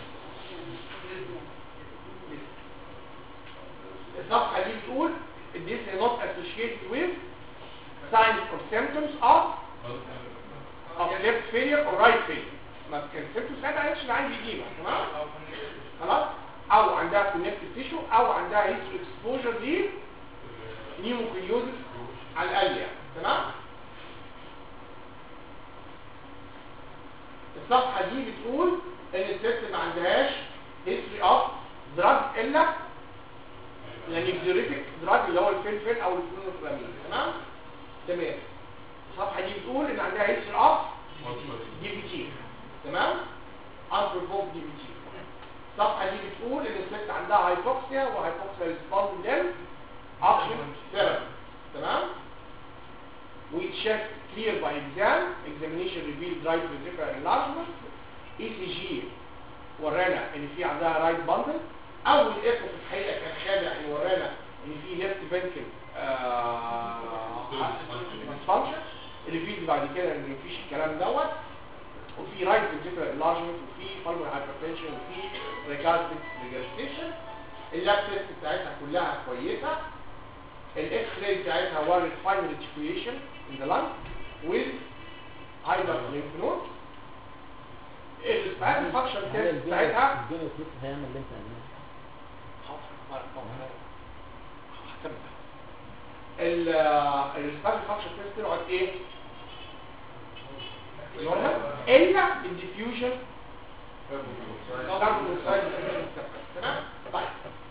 الصفحه دي بتقول this is not associated with signs or symptoms of of left failure or right failure ما كان symptoms ساعتها عرفتش ان عندي edema تمام خلاص او عندها connective tissue او عندها history exposure ل pneumoconiosis على الاقل يعني تمام الصفحه دي بتقول ان الست ما عندهاش history of drug الا يعني diuretic drug اللي هو الفلفل او الفلونوفلامين تمام تمام الصفحه دي بتقول ان عندها history of دي بي تي تمام unprovoked دي بي تي الصفحه دي بتقول ان الست عندها هايبوكسيا وهايبوكسيا ريسبوند لل اوبشن ثيرابي تمام ويتشيك clear by exam examination revealed right ventricular enlargement ECG ورانا ان في عندها رايت باندل اول ايكو في الحقيقه كان خادع ان ورانا ان في ليفت فنتكل ديسفانكشن اللي فيه بعد كده ان مفيش الكلام دوت وفي رايت فنتريكولار انلارجمنت وفي بالمر هايبرتنشن وفي ريكارديك ريجرستيشن اللاب تيست بتاعتها كلها كويسه الاكس راي بتاعتها ورت فاين ريتيكوليشن ان ذا لانج with هايبر lymph node السبايرال فانكشن تيست بتاعتها الدنيا فلوس هيعمل اللي انت عامله السبايرال فانكشن تيست طلعت ايه؟ نورمال الا الديفيوجن تمام طيب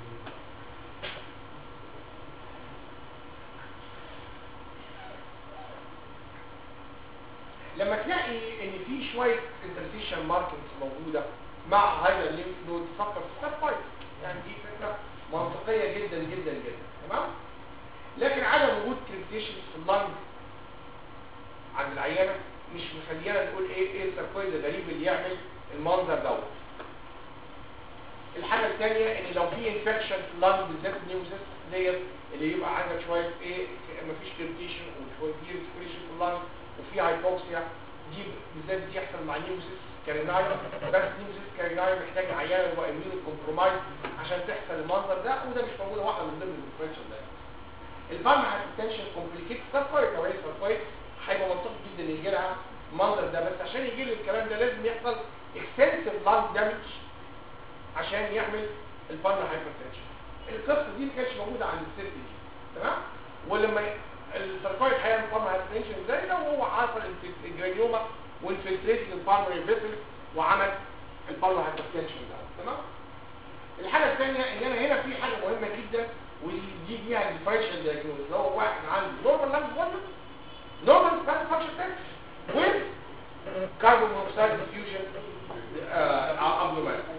لما تلاقي ان في شويه انترسيشن ماركتس موجوده مع هذا الليمف نود تفكر في ستاب فايت يعني دي فكره منطقيه جدا جدا جدا تمام لكن عدم وجود كريتيشنز في اللنج عند العيانه مش مخليانا نقول ايه ايه السيركويد الغريب اللي يعمل المنظر دوت الحاجه الثانيه ان لو في انفكشن في اللنج بالذات النيوزيس ديت اللي يبقى عندك شويه ايه مفيش كريتيشن وشويه في ريسبريشن في اللنج وفي هايبوكسيا دي بالذات دي يحصل مع نيوزيس كاريناي بس نيوزيس كاريناي محتاج عيان يبقى اميون كومبرومايز عشان تحصل المنظر ده وده مش موجود واحده من ضمن الديفرنشال ده الفارما هايبوتنشن كومبليكيت سيركويد لو هي سيركويد هيبقى منطقي جدا يجي لها المنظر ده بس عشان يجي لي الكلام ده لازم يحصل اكستنسيف لانج دامج عشان يعمل الفارما هايبوتنشن القصه دي ما كانتش موجوده عند الست دي تمام ولما السيركويد هيعمل فارما هايبوتنشن ازاي ده وهو حصل الجرانيوما وانفلتريت البالمري فيسل وعمل البالمري هايبوتنشن ده تمام الحاجه الثانيه ان انا هنا في حاجه مهمه جدا ودي فيها الديفرنشال دايجنوز اللي هو واحد عنده نورمال لانج فوليوم normal span function test with carbon monoxide diffusion uh, abnormality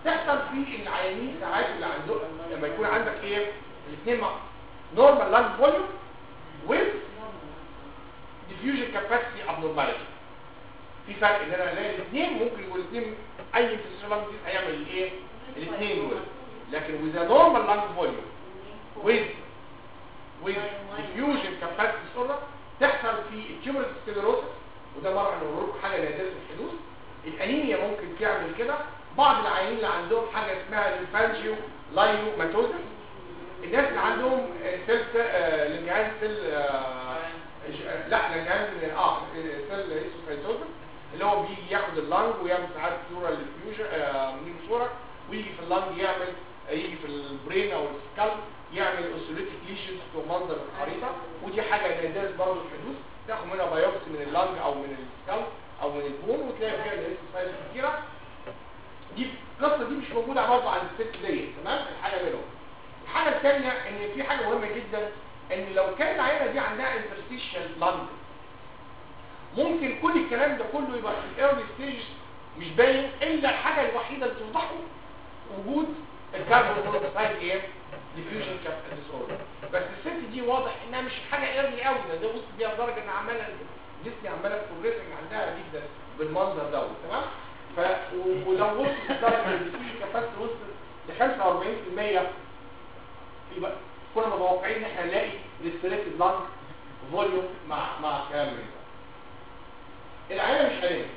تحصل في العيانين ساعات اللي عندهم لما يكون عندك ايه الاثنين مع نورمال لانج فوليوم with diffusion capacity abnormality في فرق ان انا الاقي الاثنين ممكن يكون الاثنين اي انفستيشن لانج ديز هيعمل الايه الاثنين دول لكن with a normal lung volume with with diffusion capacity disorder تحصل في التيومر سكليروسس وده مره هنقول لكم حاجه نادره الحدوث الانيميا ممكن تعمل كده بعض العيانين اللي عندهم حاجه اسمها الفانجيو لايوماتوزس الناس اللي عندهم آه، سيل آه، لنجهاز سيل آه، ج- لا لنجهاز اه سيل اسوفايتوزس اللي هو بيجي ياخد اللنج ويعمل ساعات بلورال ديفيوجن من صوره ويجي في اللنج يعمل يجي في البرين او السكال يعمل اوسيليتيك ليشنز في منظر الخريطه ودي حاجه نادره برضه الحدوث تاخد منها بايوبسي من اللنج او من السكال او من البون وتلاقي فيها الاسوفايتوزس كتيره دي القصه دي مش موجوده برضه عند الست ديت تمام الحاجه منهم الحاجه الثانيه ان في حاجه مهمه جدا ان لو كان العينه دي عندها انترستيشال لانج ممكن كل الكلام ده كله يبقى في الايرلي ستيج مش باين الا الحاجه الوحيده اللي توضحه وجود الكاربون مونوكسيد ايه ديفيوجن ديسوردر بس الست دي واضح انها مش حاجه ايرلي قوي ده ده وصل بيها لدرجه ان عماله جسمي عماله بروجريسنج عندها جدا بالمنظر دوت تمام ف و- ولو وصل لدرجه الديفيوجن كاباسيتي وصل ل 45% يبقى كنا متوقعين ان احنا نلاقي ريستريكتد لانج فوليوم مع مع كلام من ده العينه مش هنمك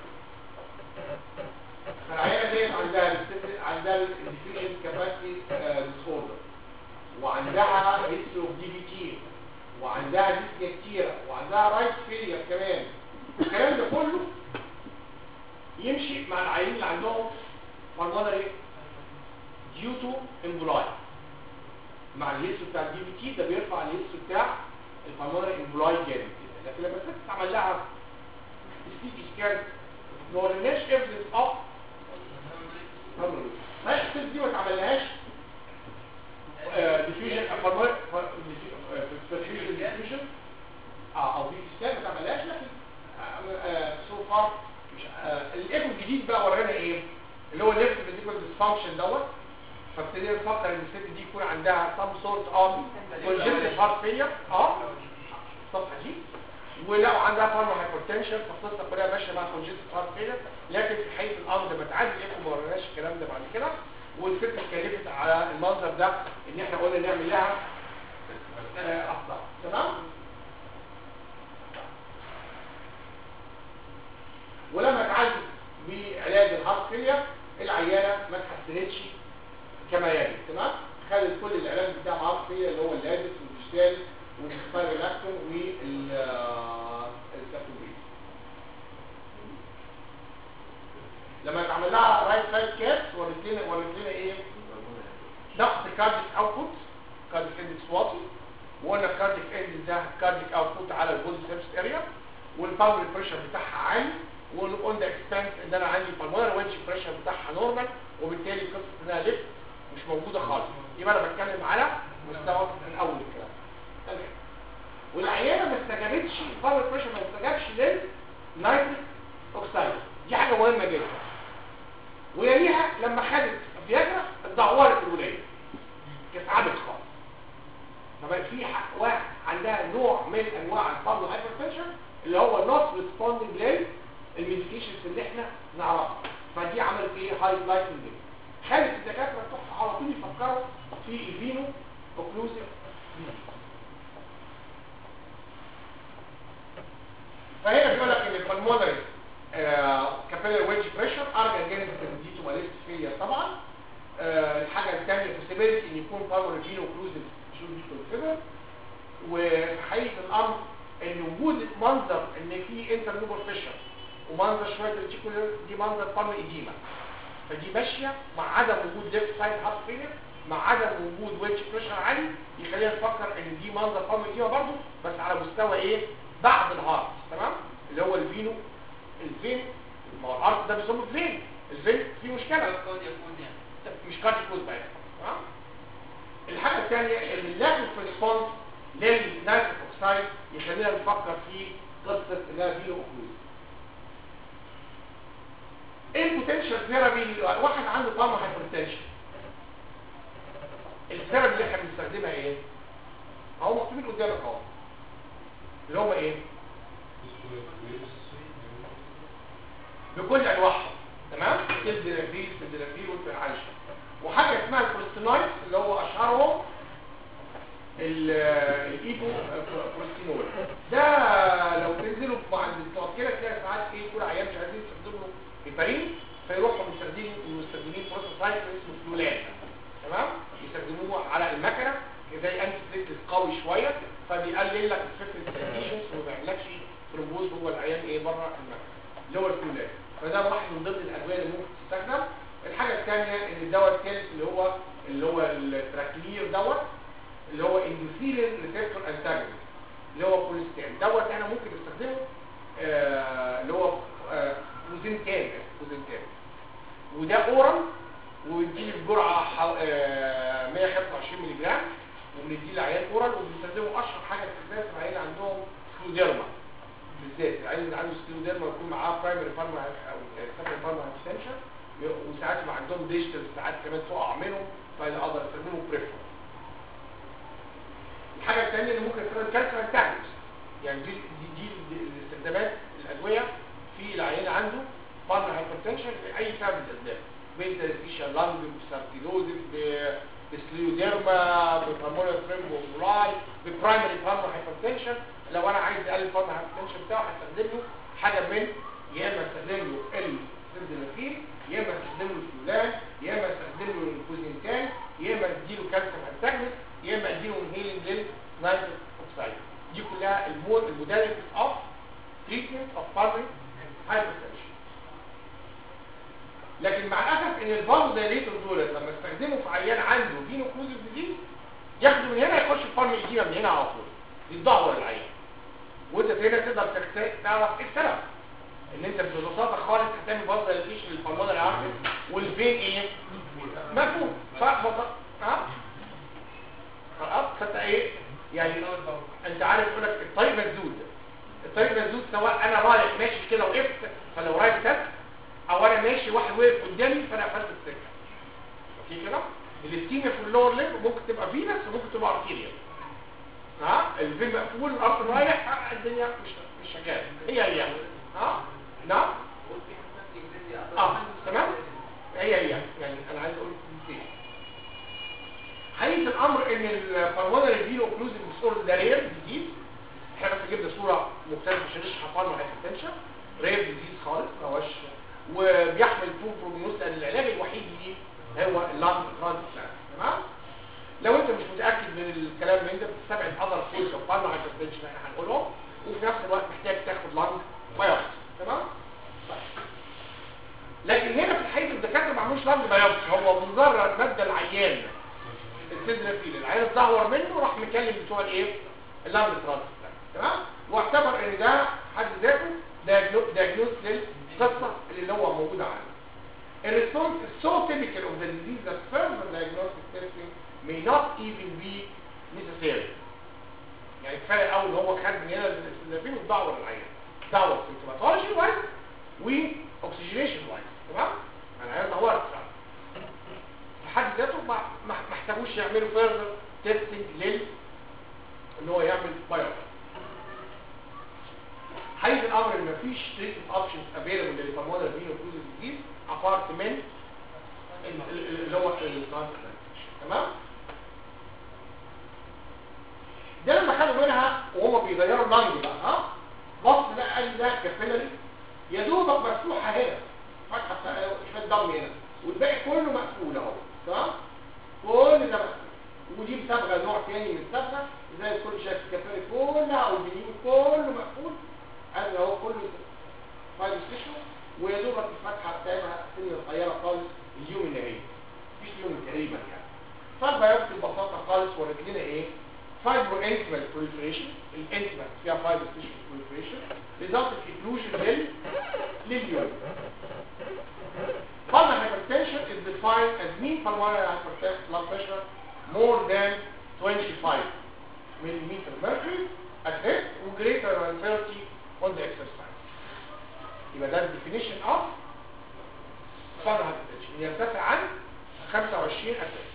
فالعينه ديت عندها الست- عندها الديفيوجن كاباسيتي ديسوردر وعندها هيستري اوف دي بي تي وعندها ديسنيا كتيره وعندها رايت فيلير كمان الكلام ده كله يمشي مع العيانين اللي عندهم pulmonary due to emboli مع الهيستو بتاع الدي بي تي ده بيرفع الهيستو بتاع البلمونري امبولاي جامد كده لكن لما الست عمل لها سي تي سكان ما وريناش ايفيدنس اوف ما الست دي ما اتعملهاش ديفيوجن بالمونري ديفيوجن ديفيوجن اه او بي سكان ما اتعملهاش لكن سو فار الايكو الجديد بقى ورانا ايه اللي هو ليفت فيزيكال ديسفانكشن دوت فابتدينا نفكر ان الست دي يكون عندها some sort of congestive heart failure اه الصفحه دي ولو عندها فارما هايبرتنشن فالقصه كلها ماشيه مع congestive heart failure لكن في حقيقه الامر لما تعدي الايكو ما وريناش الكلام ده بعد كده والست اتكلفت على المنظر ده ان احنا قلنا نعمل لها آه، اخطاء تمام ولما اتعالج بعلاج الهارت فيلير العيانه ما اتحسنتش كما يجب تمام خدت كل العلاج بتاع الهارت فيلير اللي هو اللازس والديجيتال والسبايرلاكتون والسابتوبريد لما اتعمل لها رايت سايد كاس وريت لنا وريت لنا ايه ضغط الكارديك اوتبوت كارديك اندكس واطي وقلنا الكارديك اندكس ده كارديك اوتبوت على البودي سيرفيس اريا والباور بريشر بتاعها عالي وقلنا اكسبانس ان انا عندي بالمونر ويدج بريشر بتاعها نورمال وبالتالي قصه انها ليفت مش موجوده خالص يبقى انا بتكلم على مستوى من اول الكلام تمام والعيانه ما استجابتش الباور بريشر ما استجابش للنيتريك اوكسايد دي حاجه مهمه جدا ويليها لما خدت فياجرا اتدعورت الولايه كانت عادت خالص فبقى في ح- واحد عندها نوع من انواع البابلو هايبرتنشن اللي هو نوت ريسبوندنج للميديكيشنز اللي احنا نعرفها فدي عملت ايه هاي لايتنج خلت الدكاتره بتوعها على طول يفكروا في ايفينو اوكلوزيف فهنا بيقول لك ان البلمونري كابيلر ويدج بريشر ارجع جانب دي تو ماليست فيلير طبعا آه، الحاجه الثانيه possibility ان يكون بالمونري فينو اوكلوزيف شو دي كونسيدر وحقيقه الامر ان وجود منظر ان في انترنوبر فيشر ومنظر شويه ريتيكولر دي منظر بالم ايديما فدي ماشيه مع عدم وجود ليفت سايد هارت فيلير مع عدم وجود ويدج بريشر عالي يخلينا نفكر ان دي منظر بالم ايديما برضه بس على مستوى ايه بعد الهارت تمام اللي هو الفينو الفين ما هو الهارت ده بيسموه فين الفين فيه مشكله قد يكون يعني مش كارديكوز بقى تمام الحاجه الثانيه ان اللاك اوف ريسبونس للنيتريك اوكسايد يخلينا نفكر في قصه انها فينو اوكلوز ايه البوتنشال ثيرابي واحد عنده طمع هايبرتنشن الثيرابي اللي احنا بنستخدمها ايه اهو مكتوبين قدامك اهو اللي هم ايه بكل انواعها تمام الدلافيل الدلافيل والفرعايش وحاجه اسمها البروستينايت اللي هو اشهرهم ال- الايبو بروستينول ده لو تنزلوا مع التوكيله تلاقي ساعات ايه كل عيان مش عايزين يستخدموا هيبارين فيروحوا مستخدمين مستخدمين بروستايت اسمه فلولان تمام يستخدموه على المكنه زي انتي بليتلس قوي شويه فبيقلل لك فكره الاديشنز وما بيعملكش ثرومبوز جوه العيان ايه بره المكنه اللي هو الفلولان فده واحد من ضمن الادويه اللي ممكن تستخدم الحاجه الثانيه ان الدواء الثالث اللي هو اللي هو التراكلير دوت اللي هو اندوثيلين ريسبتور انتاجونست اللي هو كوليستين دوت احنا ممكن نستخدمه آه اللي هو آه فوزنتان فوزنتان وده اورال وبنديه بجرعه حو... آه 125 مللي جرام وبنديه لعيان اورال وبنستخدمه اشهر حاجه استخدام في العيان عندهم سكلوديرما بالذات العيان اللي عنده سكلوديرما يكون معاه برايمري فارما او سكندري فارما هايبرتنشن وساعات يبقى عندهم ديجيتال ساعات كمان تقع منهم فانا اقدر استخدمه بريفر الحاجه الثانيه اللي ممكن تستخدم كالسيوم انتاجونست يعني دي دي, دي, دي الاستخدامات الادويه في العيان عنده فارما هايبرتنشن لاي سبب من الاسباب بنتريشن لانج بساركيدوزيس بسليوديرما ببرمونال ثريمبولاي ببرايمري فارما هايبرتنشن لو انا عايز اقلل الفارما هايبرتنشن بتاعه هستخدم له حاجه من يا اما استخدم له السلزنافيل يا اما استخدم له الفلان يا اما استخدم له الكوزينتان يا اما اديله كالسيوم انتاجونست يا اما اديله انهيلنج للنيتروس اوكسايد دي كلها المود الموداليتيز اوف تريتمنت اوف بالمري هايبرتنشن لكن مع الاسف ان الفازو دايليتور دول لما استخدموا في عيان عنده فينو كلوزيف ديزيز ياخدوا من هنا يخش الفارم ايديما من هنا على طول يتدهور العيان وانت هنا تقدر تكت- تعرف ايه السبب ان انت ببساطه خالص هتعمل فازو دايليتيشن للبلمونري ارتري والفين ايه مفهوم فبساطه ها خلاص فانت ايه يعني انت عارف يقول لك الطريق مسدود الطريق مسدود سواء انا رايح ماشي كده وقفت فلو رايح كده او انا ماشي واحد وقف قدامي فانا قفلت السكه اوكي كده الاستيميا في اللور ليب ممكن تبقى فينس وممكن تبقى ارتيريا ها الفين مقفول الارض رايح آه، الدنيا مش مش شغاله هي هي ها نعم اه تمام هي هي يعني انا عايز اقول كده حقيقة الامر ان البلمونري فينو اوكلوزيف ديسوردر ده رير ديزيز احنا بس جبنا صوره مختلفه عشان نشرح بالمر هايبرتنشن رير ديزيز خالص ما هوش وبيحمل فوق بروجنوز لان العلاج الوحيد ليه هو اللانج ترانسبلانت تمام لو انت مش متاكد من الكلام من ده بتستبعد اذر كوز اوف بالمر هايبرتنشن احنا هنقولهم وفي نفس الوقت محتاج تاخد لانج بايوبسي تمام طيب. لكن هنا في الحقيقه الدكاتره ما عملوش لانج بايوبسي هو مجرد ماده العيان السيدرافيل العيان اتدهور منه راح مكلم بتوع الايه اللانج ترانسبلانت تمام واعتبر ان ده حد ذاته دايجنوز للقصه اللي هو موجوده عنده الريسبونس is so typical of the disease that further diagnostic testing may not even be necessary يعني كفايه قوي ان هو خد من هنا السيدرافيل ودعوه للعيان دعوه سيمتوماتولوجي وايز واكسجينيشن وايز تمام العيان دهورت فعلا لحد ذاته ما ما ما احتاجوش يعملوا فيرذر تيستنج لل ان هو يعمل بايوبسي حيث الامر ان مفيش تريتمنت اوبشنز افيلبل للبلمونري فينو كلوزيف ديزيز ابارت من ال- ال- اللي هو الترانسبلانت تمام ده لما خدوا منها وهم بيغيروا اللنج بقى ها بص بقى قال لي ده كابيلاري يا دوبك مفتوحه هنا فتحه بتاع- شويه دم هنا والباقي كله مقفول اهو تمام كل ده مقفول ودي بصبغه نوع تاني من الصبغه زي كل شايف الكابيلاري كلها او البنيون كله مقفول ادي اهو كله فايل ستيشن ويا دوبك الفتحه بتاعتها سن صغيره خالص اليوم النهائي مفيش يوم تقريبا يعني فالبيوبسي ببساطه خالص ورت لنا ايه فايبرو انتمال بروليفريشن الانتمال فيها فايبرو ستيشن بروليفريشن ريزلت اكلوجن لل لليوم Pulmonary hypertension is defined as mean pulmonary hypertension blood pressure more than 25 millimeter mercury at rest و greater than 30 on the exercise. يبقى ده definition of بالبالمر هايبرتنشن يرتفع عن 25 اساس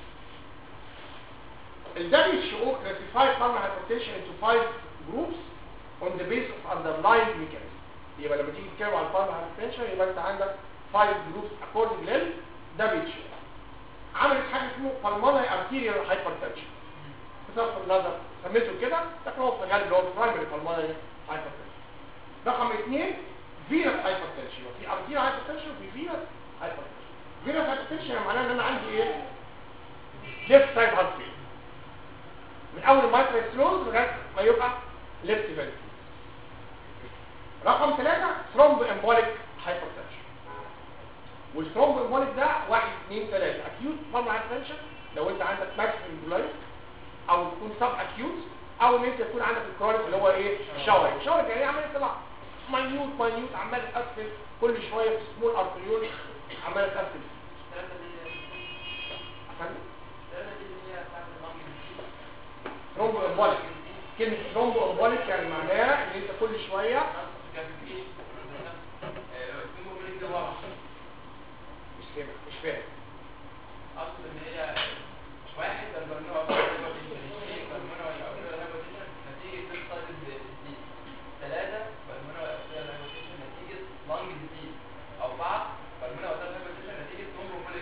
ال WHO classified pulmonary hypertension into five groups on the basis of underlying mechanism يبقى لما تيجي تتكلم عن pulmonary hypertension يبقى انت عندك five groups according لل WHO عملت حاجه اسمه pulmonary arterial hypertension بصرف النظر سميته كده لكن هو في الغالب اللي هو primary pulmonary hypertension رقم اثنين فينس هايبرتنشن وفي arterial hypertension وفي فينس hypertension فينس hypertension يعني معناه ان انا عندي ايه left side heart failure من اول المايترال سلوز لغايه ما يبقى ليفت فنتريكل رقم ثلاثة ثرومبو امبوليك هايبرتنشن والثرومبو امبوليك ده واحد اثنين ثلاثة اكيوت بالمر هايبرتنشن لو انت عندك ماكسيمم امبولايز او تكون سب اكيوت او ان انت يكون عندك الكرونيك اللي هو ايه شاور شاور يعني ايه عمال يطلع ماينيوت ماينيوت عمال تقفل كل شويه في سمول ارتريول عمال تقفل الثلاثة دي أفندم؟ الثلاثة دي اللي هي بتاعت اللنج ثرومبو امبوليك كلمة ثرومبو امبوليك يعني معناها ان انت كل شويه مش فاهم مش فاهم اقصد ان هي واحد البرنامج او اثنين برنامج او نتيجه اقتصاد الدين ثلاثه برنامج نتيجه لانج ديزيز اربعه برنامج او نتيجه نومبروموليك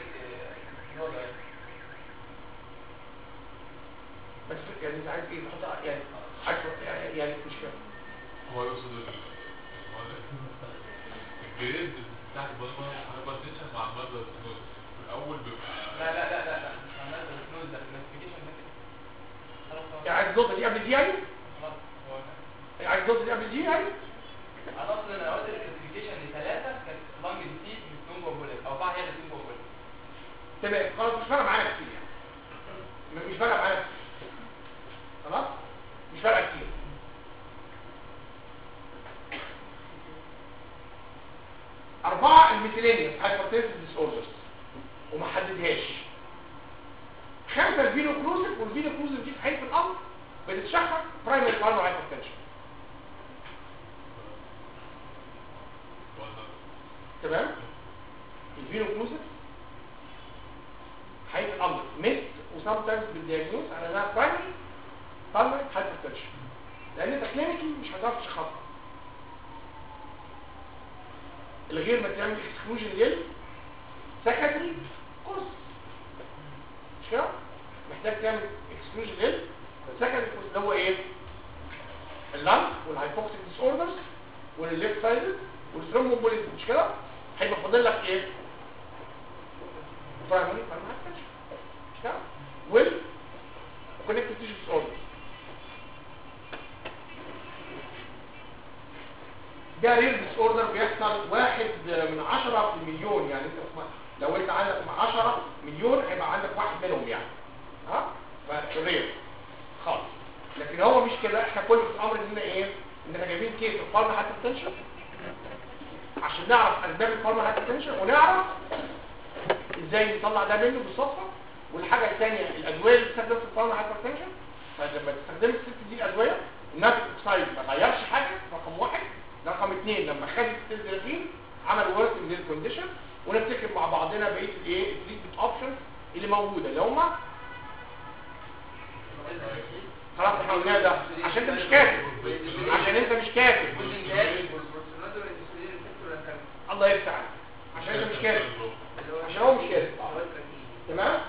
بس يعني انت عايز ايه تحط يعني عايز يعني, يعني مش فاهم هو يقصد ال- هو ال- الجريد بتاعت البلمر هايبرتنشن مع المادة السنوز في الأول بيبقى لا لا لا لا لا مش عمال الفلوس ده الكلاسيفيكيشن ده كده خلاص خلاص يعني عايز النقطه دي قبل دي يعني خلاص هو يعني عايز النقطه دي قبل دي يعني انا اصلا انا قلت الكلاسيفيكيشن لثلاثه كانت لانج ديزيز مش نومبروموليك اربعه هي اللي نومبروموليك تمام خلاص مش فارقه معانا كتير يعني م- مش فارقه معانا كتير خلاص مش فارقه كتير أربعة الميثيلينيوس هايبرتنسيف ديس اوردرز وما حددهاش خمسة الفينو كروزيف والفينو كروزيف دي في حقيقة الأمر بتتشخص برايمري بالمر هايبرتنشن ولا تمام الفينو كروزيف حقيقة الأمر ميت وسام تايمز بالدياجنوز على انها برايمري بالمر هايبرتنشن لأن انت كلينيكي مش هتعرف تشخصها الغير ما تعمل اكسكلوجن لل سكندري كورس مش كده محتاج تعمل اكسكلوجن لل سكندري كورس اللي هو ايه اللانج والهايبوكسيك ديس اوردرز والليفت سايدد والثرومبوليزم مش كده هيبقى فاضل لك ايه برايمري بالمر مش كده وال كونكتيف تيشو ديس اوردرز ده رير ديس اوردر بيحصل واحد من عشرة في المليون يعني انت اسمع لو انت عندك 10 مليون هيبقى عندك واحد منهم يعني ها فرير خالص لكن هو مش كده احنا كل في الامر اننا ايه ان احنا جايبين كيس الفارما هايبرتنشن عشان نعرف اسباب الفارما هايبرتنشن ونعرف ازاي نطلع ده منه بالصدفه والحاجه الثانيه الادويه اللي بتستخدم في الفارما هايبرتنشن فلما تستخدم الست دي الادويه الناتج اوكسايد ما غيرش حاجه رقم واحد رقم اثنين لما خدت التلزرافين عمل وركنج للكونديشن ونفتكر مع بعضنا بقيه الايه التريتمنت اوبشنز اللي موجوده اللي هم خلاص احنا قلناها ده عشان انت مش كاتب عشان انت مش كاتب الله يفتح عليك عشان انت مش كاتب عشان هو مش كاتب تمام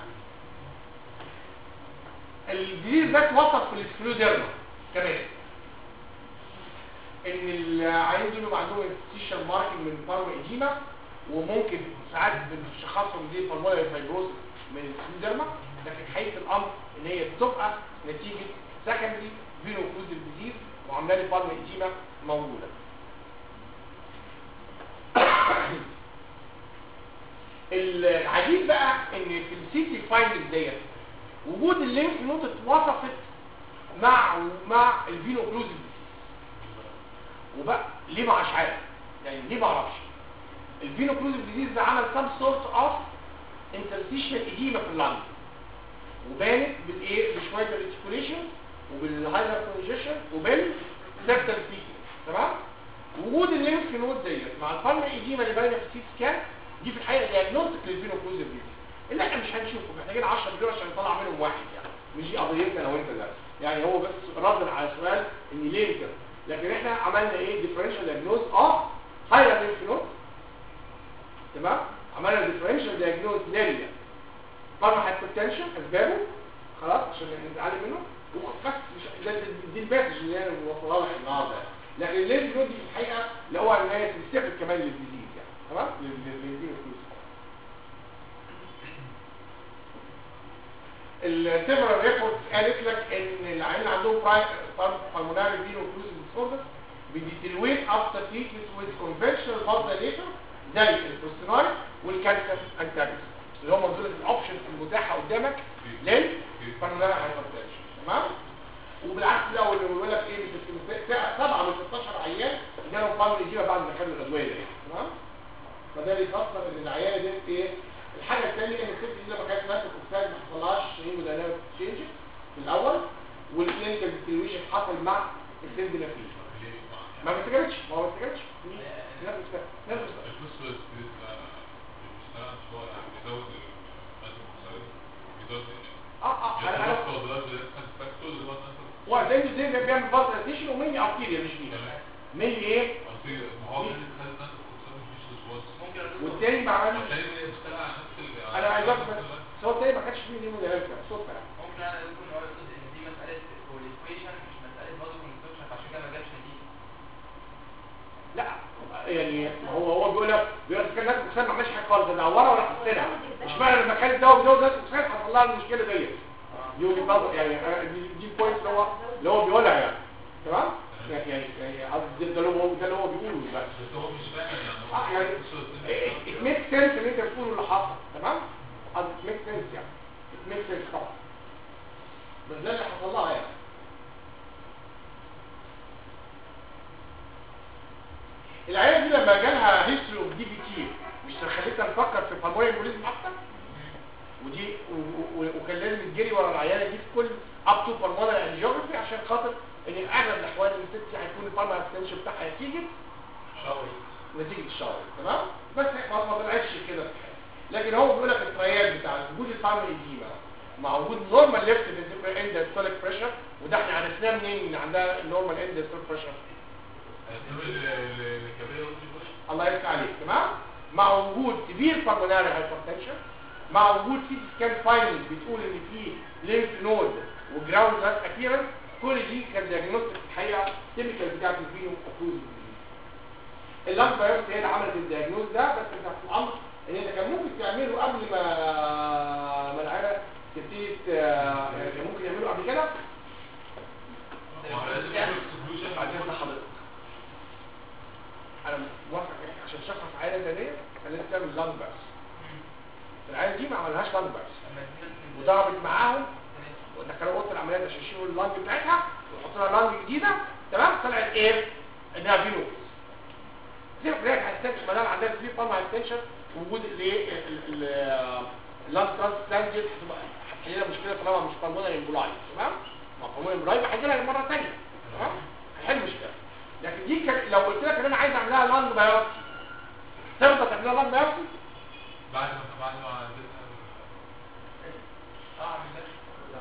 الجديد ده اتوصف في السكلوديرما كمان ان العيان دول يبقى عندهم انستيشن ماركينج من فارما ايديما وممكن ساعات بنشخصهم دي بالمونري فايبروز من السكلوديرما لكن حقيقه الامر ان هي بتبقى نتيجه سكندري فينو اوكلوزيف ديزيز وعامله لي فارما ايديما موجوده العجيب بقى ان في السيتي فايندنج ديت وجود الليمف نود اتوصفت مع مع الفينو اوكلوزيف وبقى ليه ما عارف يعني ليه ما اعرفش الفينو اوكلوزيف ديزيز ده عمل سب سورت اوف انترستيشن ايديما في اللنج وبانت بالايه بشويه الريتيكوليشن وبالهايدر كونجيشن وبالسبتال فيكي تمام وجود الليمف نود ديت مع الفالما ايديما اللي باينه في السيت سكان دي في الحقيقه دياجنوستيك للفينو اوكلوزيف ديزيز اللي احنا مش هنشوفه محتاجين 10 مليون عشان نطلع منهم واحد يعني مش دي قضيتنا انا وانت ده يعني هو بس رد على سؤال ان ليه كده لكن احنا عملنا ايه ديفرنشال دياجنوز اوف هايلر ليمف نود تمام عملنا ديفرنشال دياجنوز لل طبعا هايبوتنشن اسبابه خلاص عشان نتعلم منه وبس مش ده ده- دي المسج اللي انا بوصلها لك النهارده لكن الليمف نود دي في الحقيقه اللي هو ان هي سبيسيفيك كمان للديزيز يعني تمام للفيروس السيفرال ريبورتس قالت لك ان العيال اللي عندهم pulmonary venous occlusive disorder بيديتلويت افتر تريتمنت ويز كونفشنال فازوليتر زي البروستينايد والكالسيوم انتاجونست اللي هم دول الاوبشنز المتاحه قدامك للبلمونري هايبرتنشن تمام وبالعكس ده هو اللي بيقول لك ايه سبعه من 16 عيان جالهم بالمونري ايديما بعد ما خدوا الادويه دي تمام فده بيفسر ان العيانه دي ايه الحاجه الثانيه ان الست دي لما كانت ماسكه كوكسايد ما حصلهاش هيمودايناميك تشينج في الاول والكلينيكال ديتريويشن حصل مع السيلدينافيل ما بتجرتش ما هو ما بتجرتش نفس نفس الفلوس بيشتغل شوية يعني بيزود المادة المختلفة بيزود اه اه انا انا يتوقع دلوقتي الانسان فاكتور اللي هو الانسان هو زي زي ما بيعمل فازوليتيشن ومني ارتيريا مش مين تمام مني ايه أصير ما هو اللي خد الناس الكورسات مش وسواس ممكن اقول لكم والتاني ما عملش والتاني بيشتغل على نفس ال انا عايز اقول بس بس هو التاني ما كانش فيه هيمودايناميك صدفه يعني ممكن انا اقول لكم ان هو يقصد ان دي مساله كواليفيكيشن مش مساله برضه كونستراكشن فعشان كده ما جابش نتيجه لا يعني هو هو بيقول لك بيقول لك كان الناس بتسمع ما عملش حاجه خالص ده عوره ولا حسنها اشمعنى لما كانت دواء بدواء الناس بتسمع حصل لها المشكله ديت دي وجهه نظر يعني أنا دي دي البوينت اللي هو اللي هو بيقولها يعني تمام يعني يعني يعني قصدي ده اللي هو ده اللي هو بيقوله بس بس هو مش فاهم يعني اه يعني it makes sense ان انت بتقوله اللي حصل تمام قصدي it makes sense يعني it makes sense طبعا بس ده اللي حصل لها يعني العيال دي لما جالها هيستوري اوف دي بي تي مش خليتنا نفكر في بالمونري امبوليزم اكتر ودي و- و- وكان لازم تجري ورا العيانه دي في كل اب تو بالمونري انجيوجرافي عشان خاطر ان في اغلب الاحوال ان الست دي هيكون البالمونري اكستنشن بتاعها نتيجه نتيجه الشاور تمام بس ما ما طلعتش كده في الحقيقة. لكن هو بيقول لك التريال بتاع وجود البالمونري ايديما مع وجود نورمال ليفت اند ستوليك بريشر وده احنا عرفناه منين ان عندها نورمال اند ستوليك بريشر الله يفتح عليك تمام مع وجود سيفير بالمونري هايبرتنشن مع وجود سي سكان فايندنج بتقول ان في ليمف نود وجراوند لاس ابييرنس كل دي كان دياجنوستيك في الحقيقه تيبيكال بتاعت الفينوم اوكلوزيف اللامب بايوبسي هي اللي عملت الدياجنوز ده بس كان في الامر ان انت كان ممكن تعمله قبل ما ما العيله تبتدي ت- يعني ممكن يعمله قبل كده بعد اذن حضرتك انا موافق عشان شخص عيله ثانيه كان لازم تعمل لانج باس العيله دي ما عملهاش لانج باس لما تجينا في وضربت معاهم ودخلوا اوضه العمليات عشان يشيلوا اللانج بتاعتها ويحطوا لها لانج جديده تمام طلعت ايه؟ انها فينوس زي ما قلت هتستنتج ما دام عندها في بالما هتنشن وجود الايه اللانج ترانسبلانت دي هتبقى هتحل لها مشكله طالما مش بالمونري امبولاي تمام؟ ما بالمونري امبولاي هيجي لها مره ثانيه تمام؟ هتحل مشكله لكن دي كان لو قلت لك ان انا عايز اعمل لها لانج بايوبسي ترضى تعمل لها لانج بايوبسي؟ بعد ما بعد ما عدتها اه عامل ده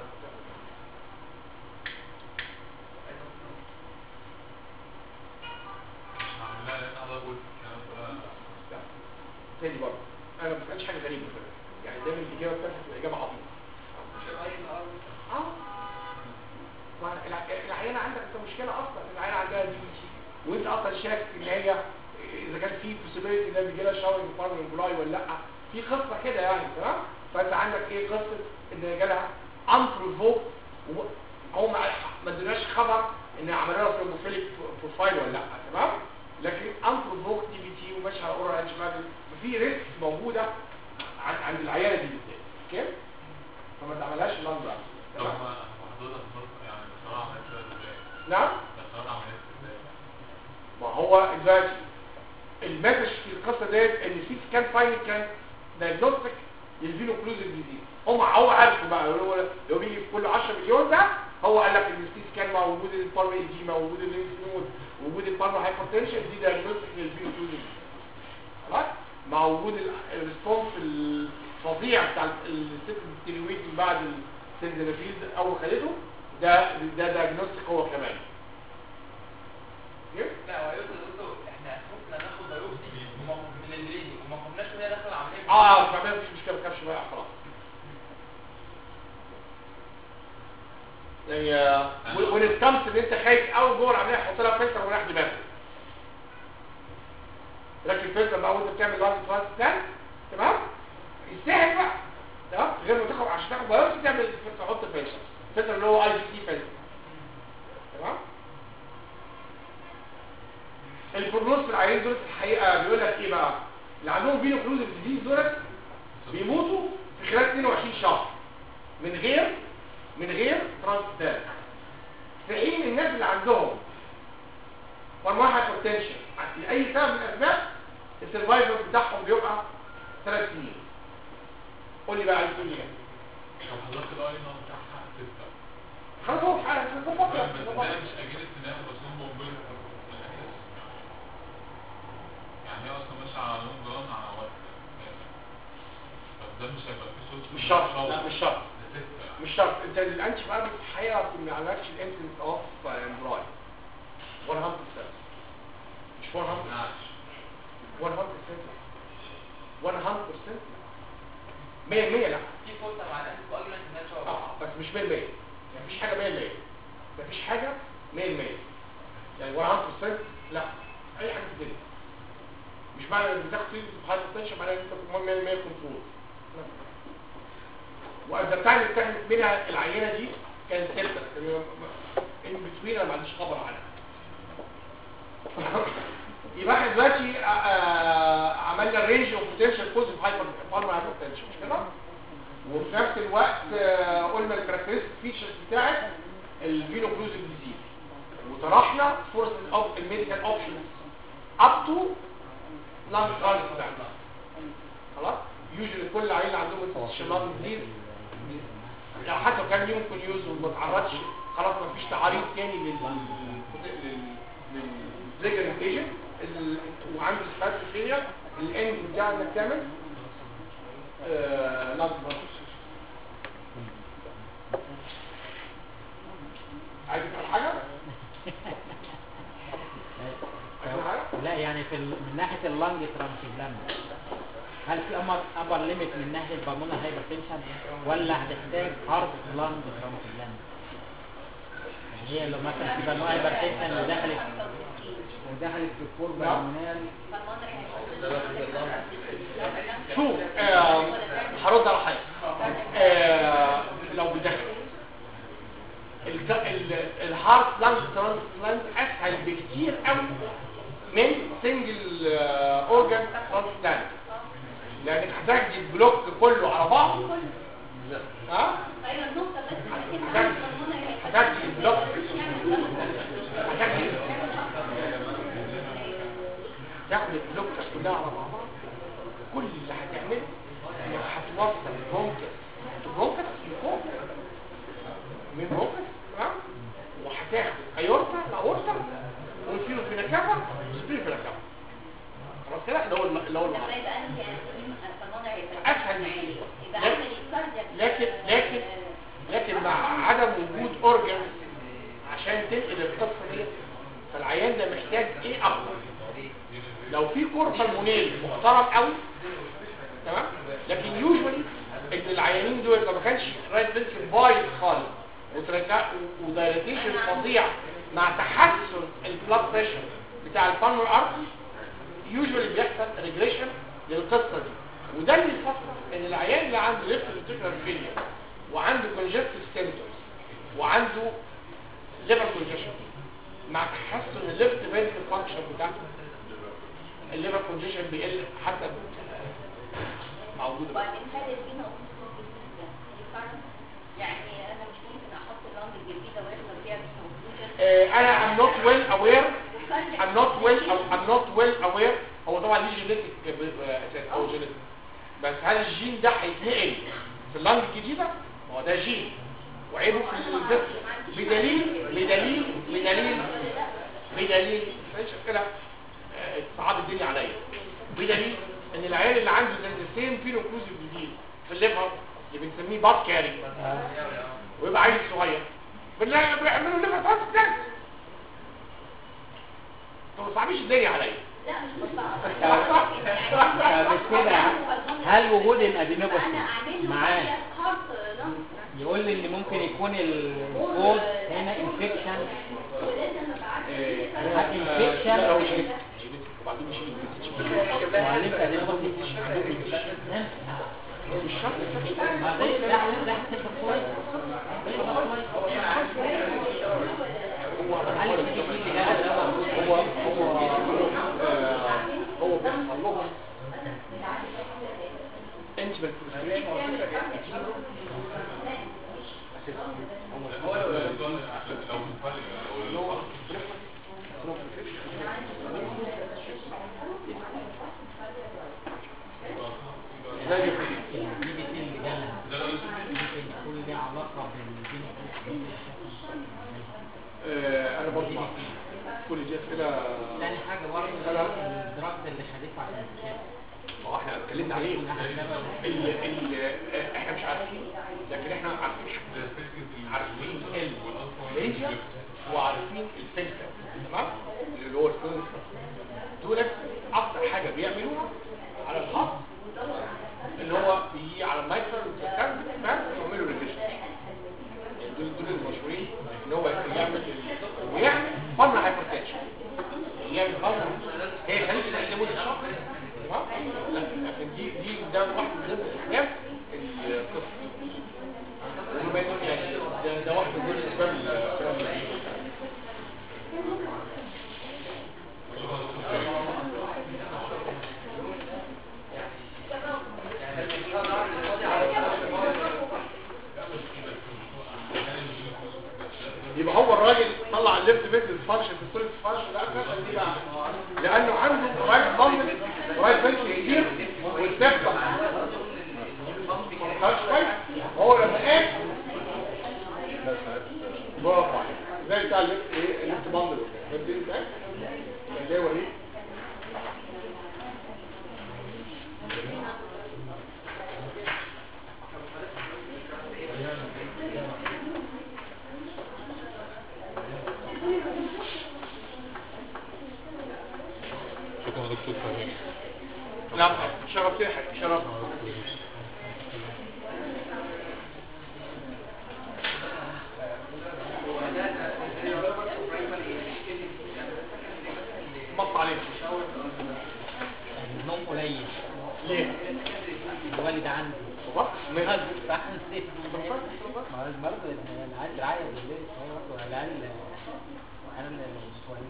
مش هعمل لها لان اقدر اقول الكلام ده تاني برضه انا ما بسالش حاجه غريبه كده يعني دايما الاجابه بتاعتك تبقى اجابه عظيمه اه ما الع- العيانه عندك انت مشكله اصلا العيانه عندها دي بي تي وانت اصلا شاك ان هي اذا كان في possibility ان هي بيجي لها شاور من بلاي ولا لا في قصه كده يعني تمام فانت عندك ايه قصه ان جالها انبروفوك هو ما ما ادوناش خبر ان عملوا لها ثرومبوفيليك بروفايل ولا لا تمام لكن انبروفوك دي بي تي وماشيه على اورال انتي ففي ريسك موجوده عن- عند العيانه دي بالذات اوكي فما تعملهاش لانج طب ما حضرتك برضه يعني بصراحه عملت كده ازاي؟ نعم بصراحه عملت ازاي؟ ما هو دلوقتي المسج في القصه ديت ان السي سكان فاينل كان دايجنوستيك للفينو كلوزيف ديزيز هم هو عارفه بقى هو لو بيجي في كل 10 مليون ده هو قال لك ان السي سكان مع وجود البارما ايديما وجود الليمف نود وجود البارما هايبرتنشن دي دايجنوستيك للفينو كلوزيف ديزيز خلاص مع وجود ال- الريسبونس الفظيع بتاع الست التلويتي بعد السيلزنافيل اول ما خدته ده ده دايجنوستيك هو كمان كيف؟ لا هو يقصد دكتور احنا خفنا ناخد بايوبسي وما- من البريدنج وما خفناش ان هي داخله العمليه اه فما فيش مشكله ما تخافش بقى خلاص يعني ونستمت ان انت خايف قوي جوه العمليه حط لها فلتر وريح دماغك ركب فلتر بقى وانت بتعمل لارج ترانس بلان تمام يستاهل بقى تمام غير ما تاخد عشان تاخد بايوبسي تعمل تحط فلتر فلتر اللي هو اي بي سي فلتر تمام البروجنوز في العيانين دول الحقيقه بيقول لك ايه بقى اللي عندهم فينو كلوزيف ديزيز دول بيموتوا في خلال 22 شهر من غير من غير ترانسبلانت في حين الناس اللي عندهم فورمال هايبرتنشن لاي سبب من الاسباب السرفايفل بتاعهم بيبقى ثلاث سنين قول لي بقى عايز تقول لي ايه طب حضرتك الاي نون بتاعها ستة خلاص هو في حاجه بس ظبطها ده ظبطها. مش اجنست ان احنا بس هم موبيل من الاساس يعني هي اصلا ماشيه على لون جرام على وقت طب ده مش هيبقى فيه صوت مش شرط لا مش شرط ده ستة مش شرط انت الانتي بايوتيك الحقيقه ما عملكش الانسنس اوف امبراي 100% مش 100 نعش 100% 100% 100% لا في فرصه مع الانتي كواجولانت انها تشوف اه بس مش 100% مفيش حاجه 100% مفيش حاجه 100% يعني 100% لا اي حاجه في الدنيا مش معنى انك بتاخد تريد في حاله التنشن معناها ان انت تكون 100% كنترول وإذا التايم اللي اتاخدت منها العينه دي كان ستة ان بتوين انا ما عنديش خبر عنها يبقى احنا دلوقتي آه، آه، عملنا الرينج اوف بوتنشال كوز اوف هايبر بالمر هايبرتنشن مش كده؟ وفي نفس الوقت آه، قلنا الكاركترستيك فيتشرز بتاعت الفينو كلوزيف ديزيز وطرحنا فرص الميديكال اوبشنز اب تو لانج ترانسبلانت خلاص يوجوالي كل عيل عندهم انتشار لانج ديزيز يعني حتى لو كان يمكن يوز وما تعرضش خلاص ما فيش تعريض تاني لل لل للتريجر ايجنت وعنده سبات فيلير الاند بتاع انك تعمل آه لانج عايز تفهم حاجه؟ عايز تفهم حاجه؟ لا يعني في ال... من ناحيه اللنج ترانسبلانت هل في امر ابر ليميت من ناحيه البلمونر هايبرتنشن ولا هتحتاج هارد لانج ترانسبلانت يعني هي لو مثلا في بلمونر هايبرتنشن ودخلت ودخلت في الكور بالمونال شوف آه، هرد على حاجه آه، لو بدخل الت- ال- الهارت لانج ترانسبلانت اسهل بكتير قوي من سنجل اورجان ترانسبلانت لانك هتاخدي البلوك كله على بعض ها ايوه النقطه بس هتاخدي هتاخدي البلوك هتاخدي تاخد البلوك كلها على بعضها كل اللي هتعمله انك هتوصل برونكس برونكس لفوق من برونكس تمام وهتاخد ايورتا لاورتا وفيرو في نكافه وسبير في نكافه خلاص كده اللي هو اللي هو لما المعنى. يبقى انت فالموضوع هيبقى أسهل بكتير. يبقى عامل الكاردياك لكن لكن لكن مع عدم وجود اورجان عشان تنقل القصه دي فالعيان ده محتاج ايه اكتر لو في كوربا المونيل محترم قوي تمام لكن يوجوالي ان العيانين دول لو ما كانش رايت فينتريكل بايظ خالص وترجع ودايليتيشن فظيع مع تحسن البلاد بريشر بتاع البالمر ارتري يوجوالي بيحصل ريجريشن للقصه دي وده اللي يفسر ان العيان اللي عنده ليفت فينتريكولار فيلير وعنده كونجستيف سيمبتومز وعنده ليفر كونجيشن مع تحسن الليفت فينتريكل فانكشن بتاعته الليفر كونجيشن بيقل حسب موجود وبعدين هل الفينا يقارن يعني انا مش ممكن احط اللونج الجديده ويحصل فيها فينا آه، انا I'm not well aware I'm not well I'm not well aware هو طبعا ليه جينيتك اساس او جينيتك بس هل الجين ده هيتنقل في اللنج الجديده؟ ما هو ده جين وعيبه في الجسم بدليل بدليل بدليل بدليل مفيش كده تصعب الدنيا عليا بدليل ان العيال اللي عنده سيم فينو كلوزيف ديزيز في الليفر اللي بنسميه بات كاري ويبقى عيل صغير بالله بيعملوا ليفر ترانسبلانت ما تصعبيش الدنيا عليا لا مش بصعب مش كده هل وجود الادينوباثي انا اعمل له معاه هارت لانج يقول لي ان ممكن يكون الكود هنا انفكشن ولازم ابعت انفكشن لا هو شريك وبعدين يشيل وعليك ادينوباثي مش شرط ما ده ده ده هتبقى كويس هل الجديد اللي جاي ده هو هو آه، هو بيحصل لهم انتبه هو لو لو متفرج لو زي الجديد اللي جالها ده لو ممكن يكون ليه علاقة بالجين آه، انا برضه مع كل دي اسئله تاني حاجة برضه الدراجز اللي خدته عشان الكتاب ما هو احنا اتكلمنا عليه ال ال آه، احنا مش عارفين لكن احنا عارفين عارفين الانجا وعارفين الفلتر تمام اللي هو الفلتر دولت اكتر حاجه بيعملوها على الخط اللي هو بيجي على المايكرو والكتاب تمام يعملوا ريفيجن دول دول المشهورين ان هو يعمل ال- ويعمل فن هايبرتنشن يعمل فن هي خليك تستخدمه للشخص تمام لا، لكن دي دي ده واحد من ضمن اسباب القصه وبما إنه يعني ده ده واحد من ضمن اسباب ال- يبقى هو الراجل طلع الليفت بيزنس فانكشن في السوليد فانكشن ده اساسا دي بقى لانه عنده رايت ضمن ورايت بنش كتير والسبت خلاص كويس هو لما قام برافو عليك زي بتاع الليفت ايه الليفت بندل فهمت ازاي؟ كان جاي وريك شكرا يا دكتور فريد نعم شرفتني يا حبيبي شرف بص عليك النوم قليل ليه؟ الوالد عنده بص ماشي فحسيت ما هو برضه العيال بتعيط بالليل هو برضه العيال انا اللي كويس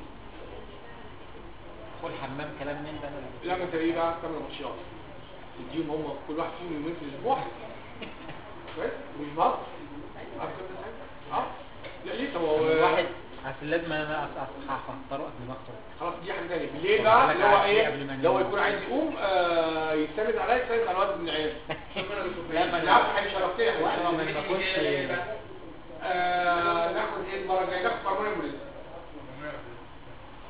دخول حمام كلام من ده أنا اللي- لا ما انت ايه بقى تعمل ماتشات تديهم هم كل واحد فيهم يومين في الاسبوع كويس مش بط عارف كده ازاي؟ اه لا ليه طب هو الواحد عشان لازم انا اصحى افطره قبل ما اخرج خلاص دي حاجه ثانيه بالليل بقى اللي هو ايه اللي هو يكون عايز يقوم آه يستند عليا يستند على واد من العيال لا ما لا حاجه شرفتني يا وانا حبيبي ما باكلش آه ناخد ايه المره الجايه ناخد هرمون المولد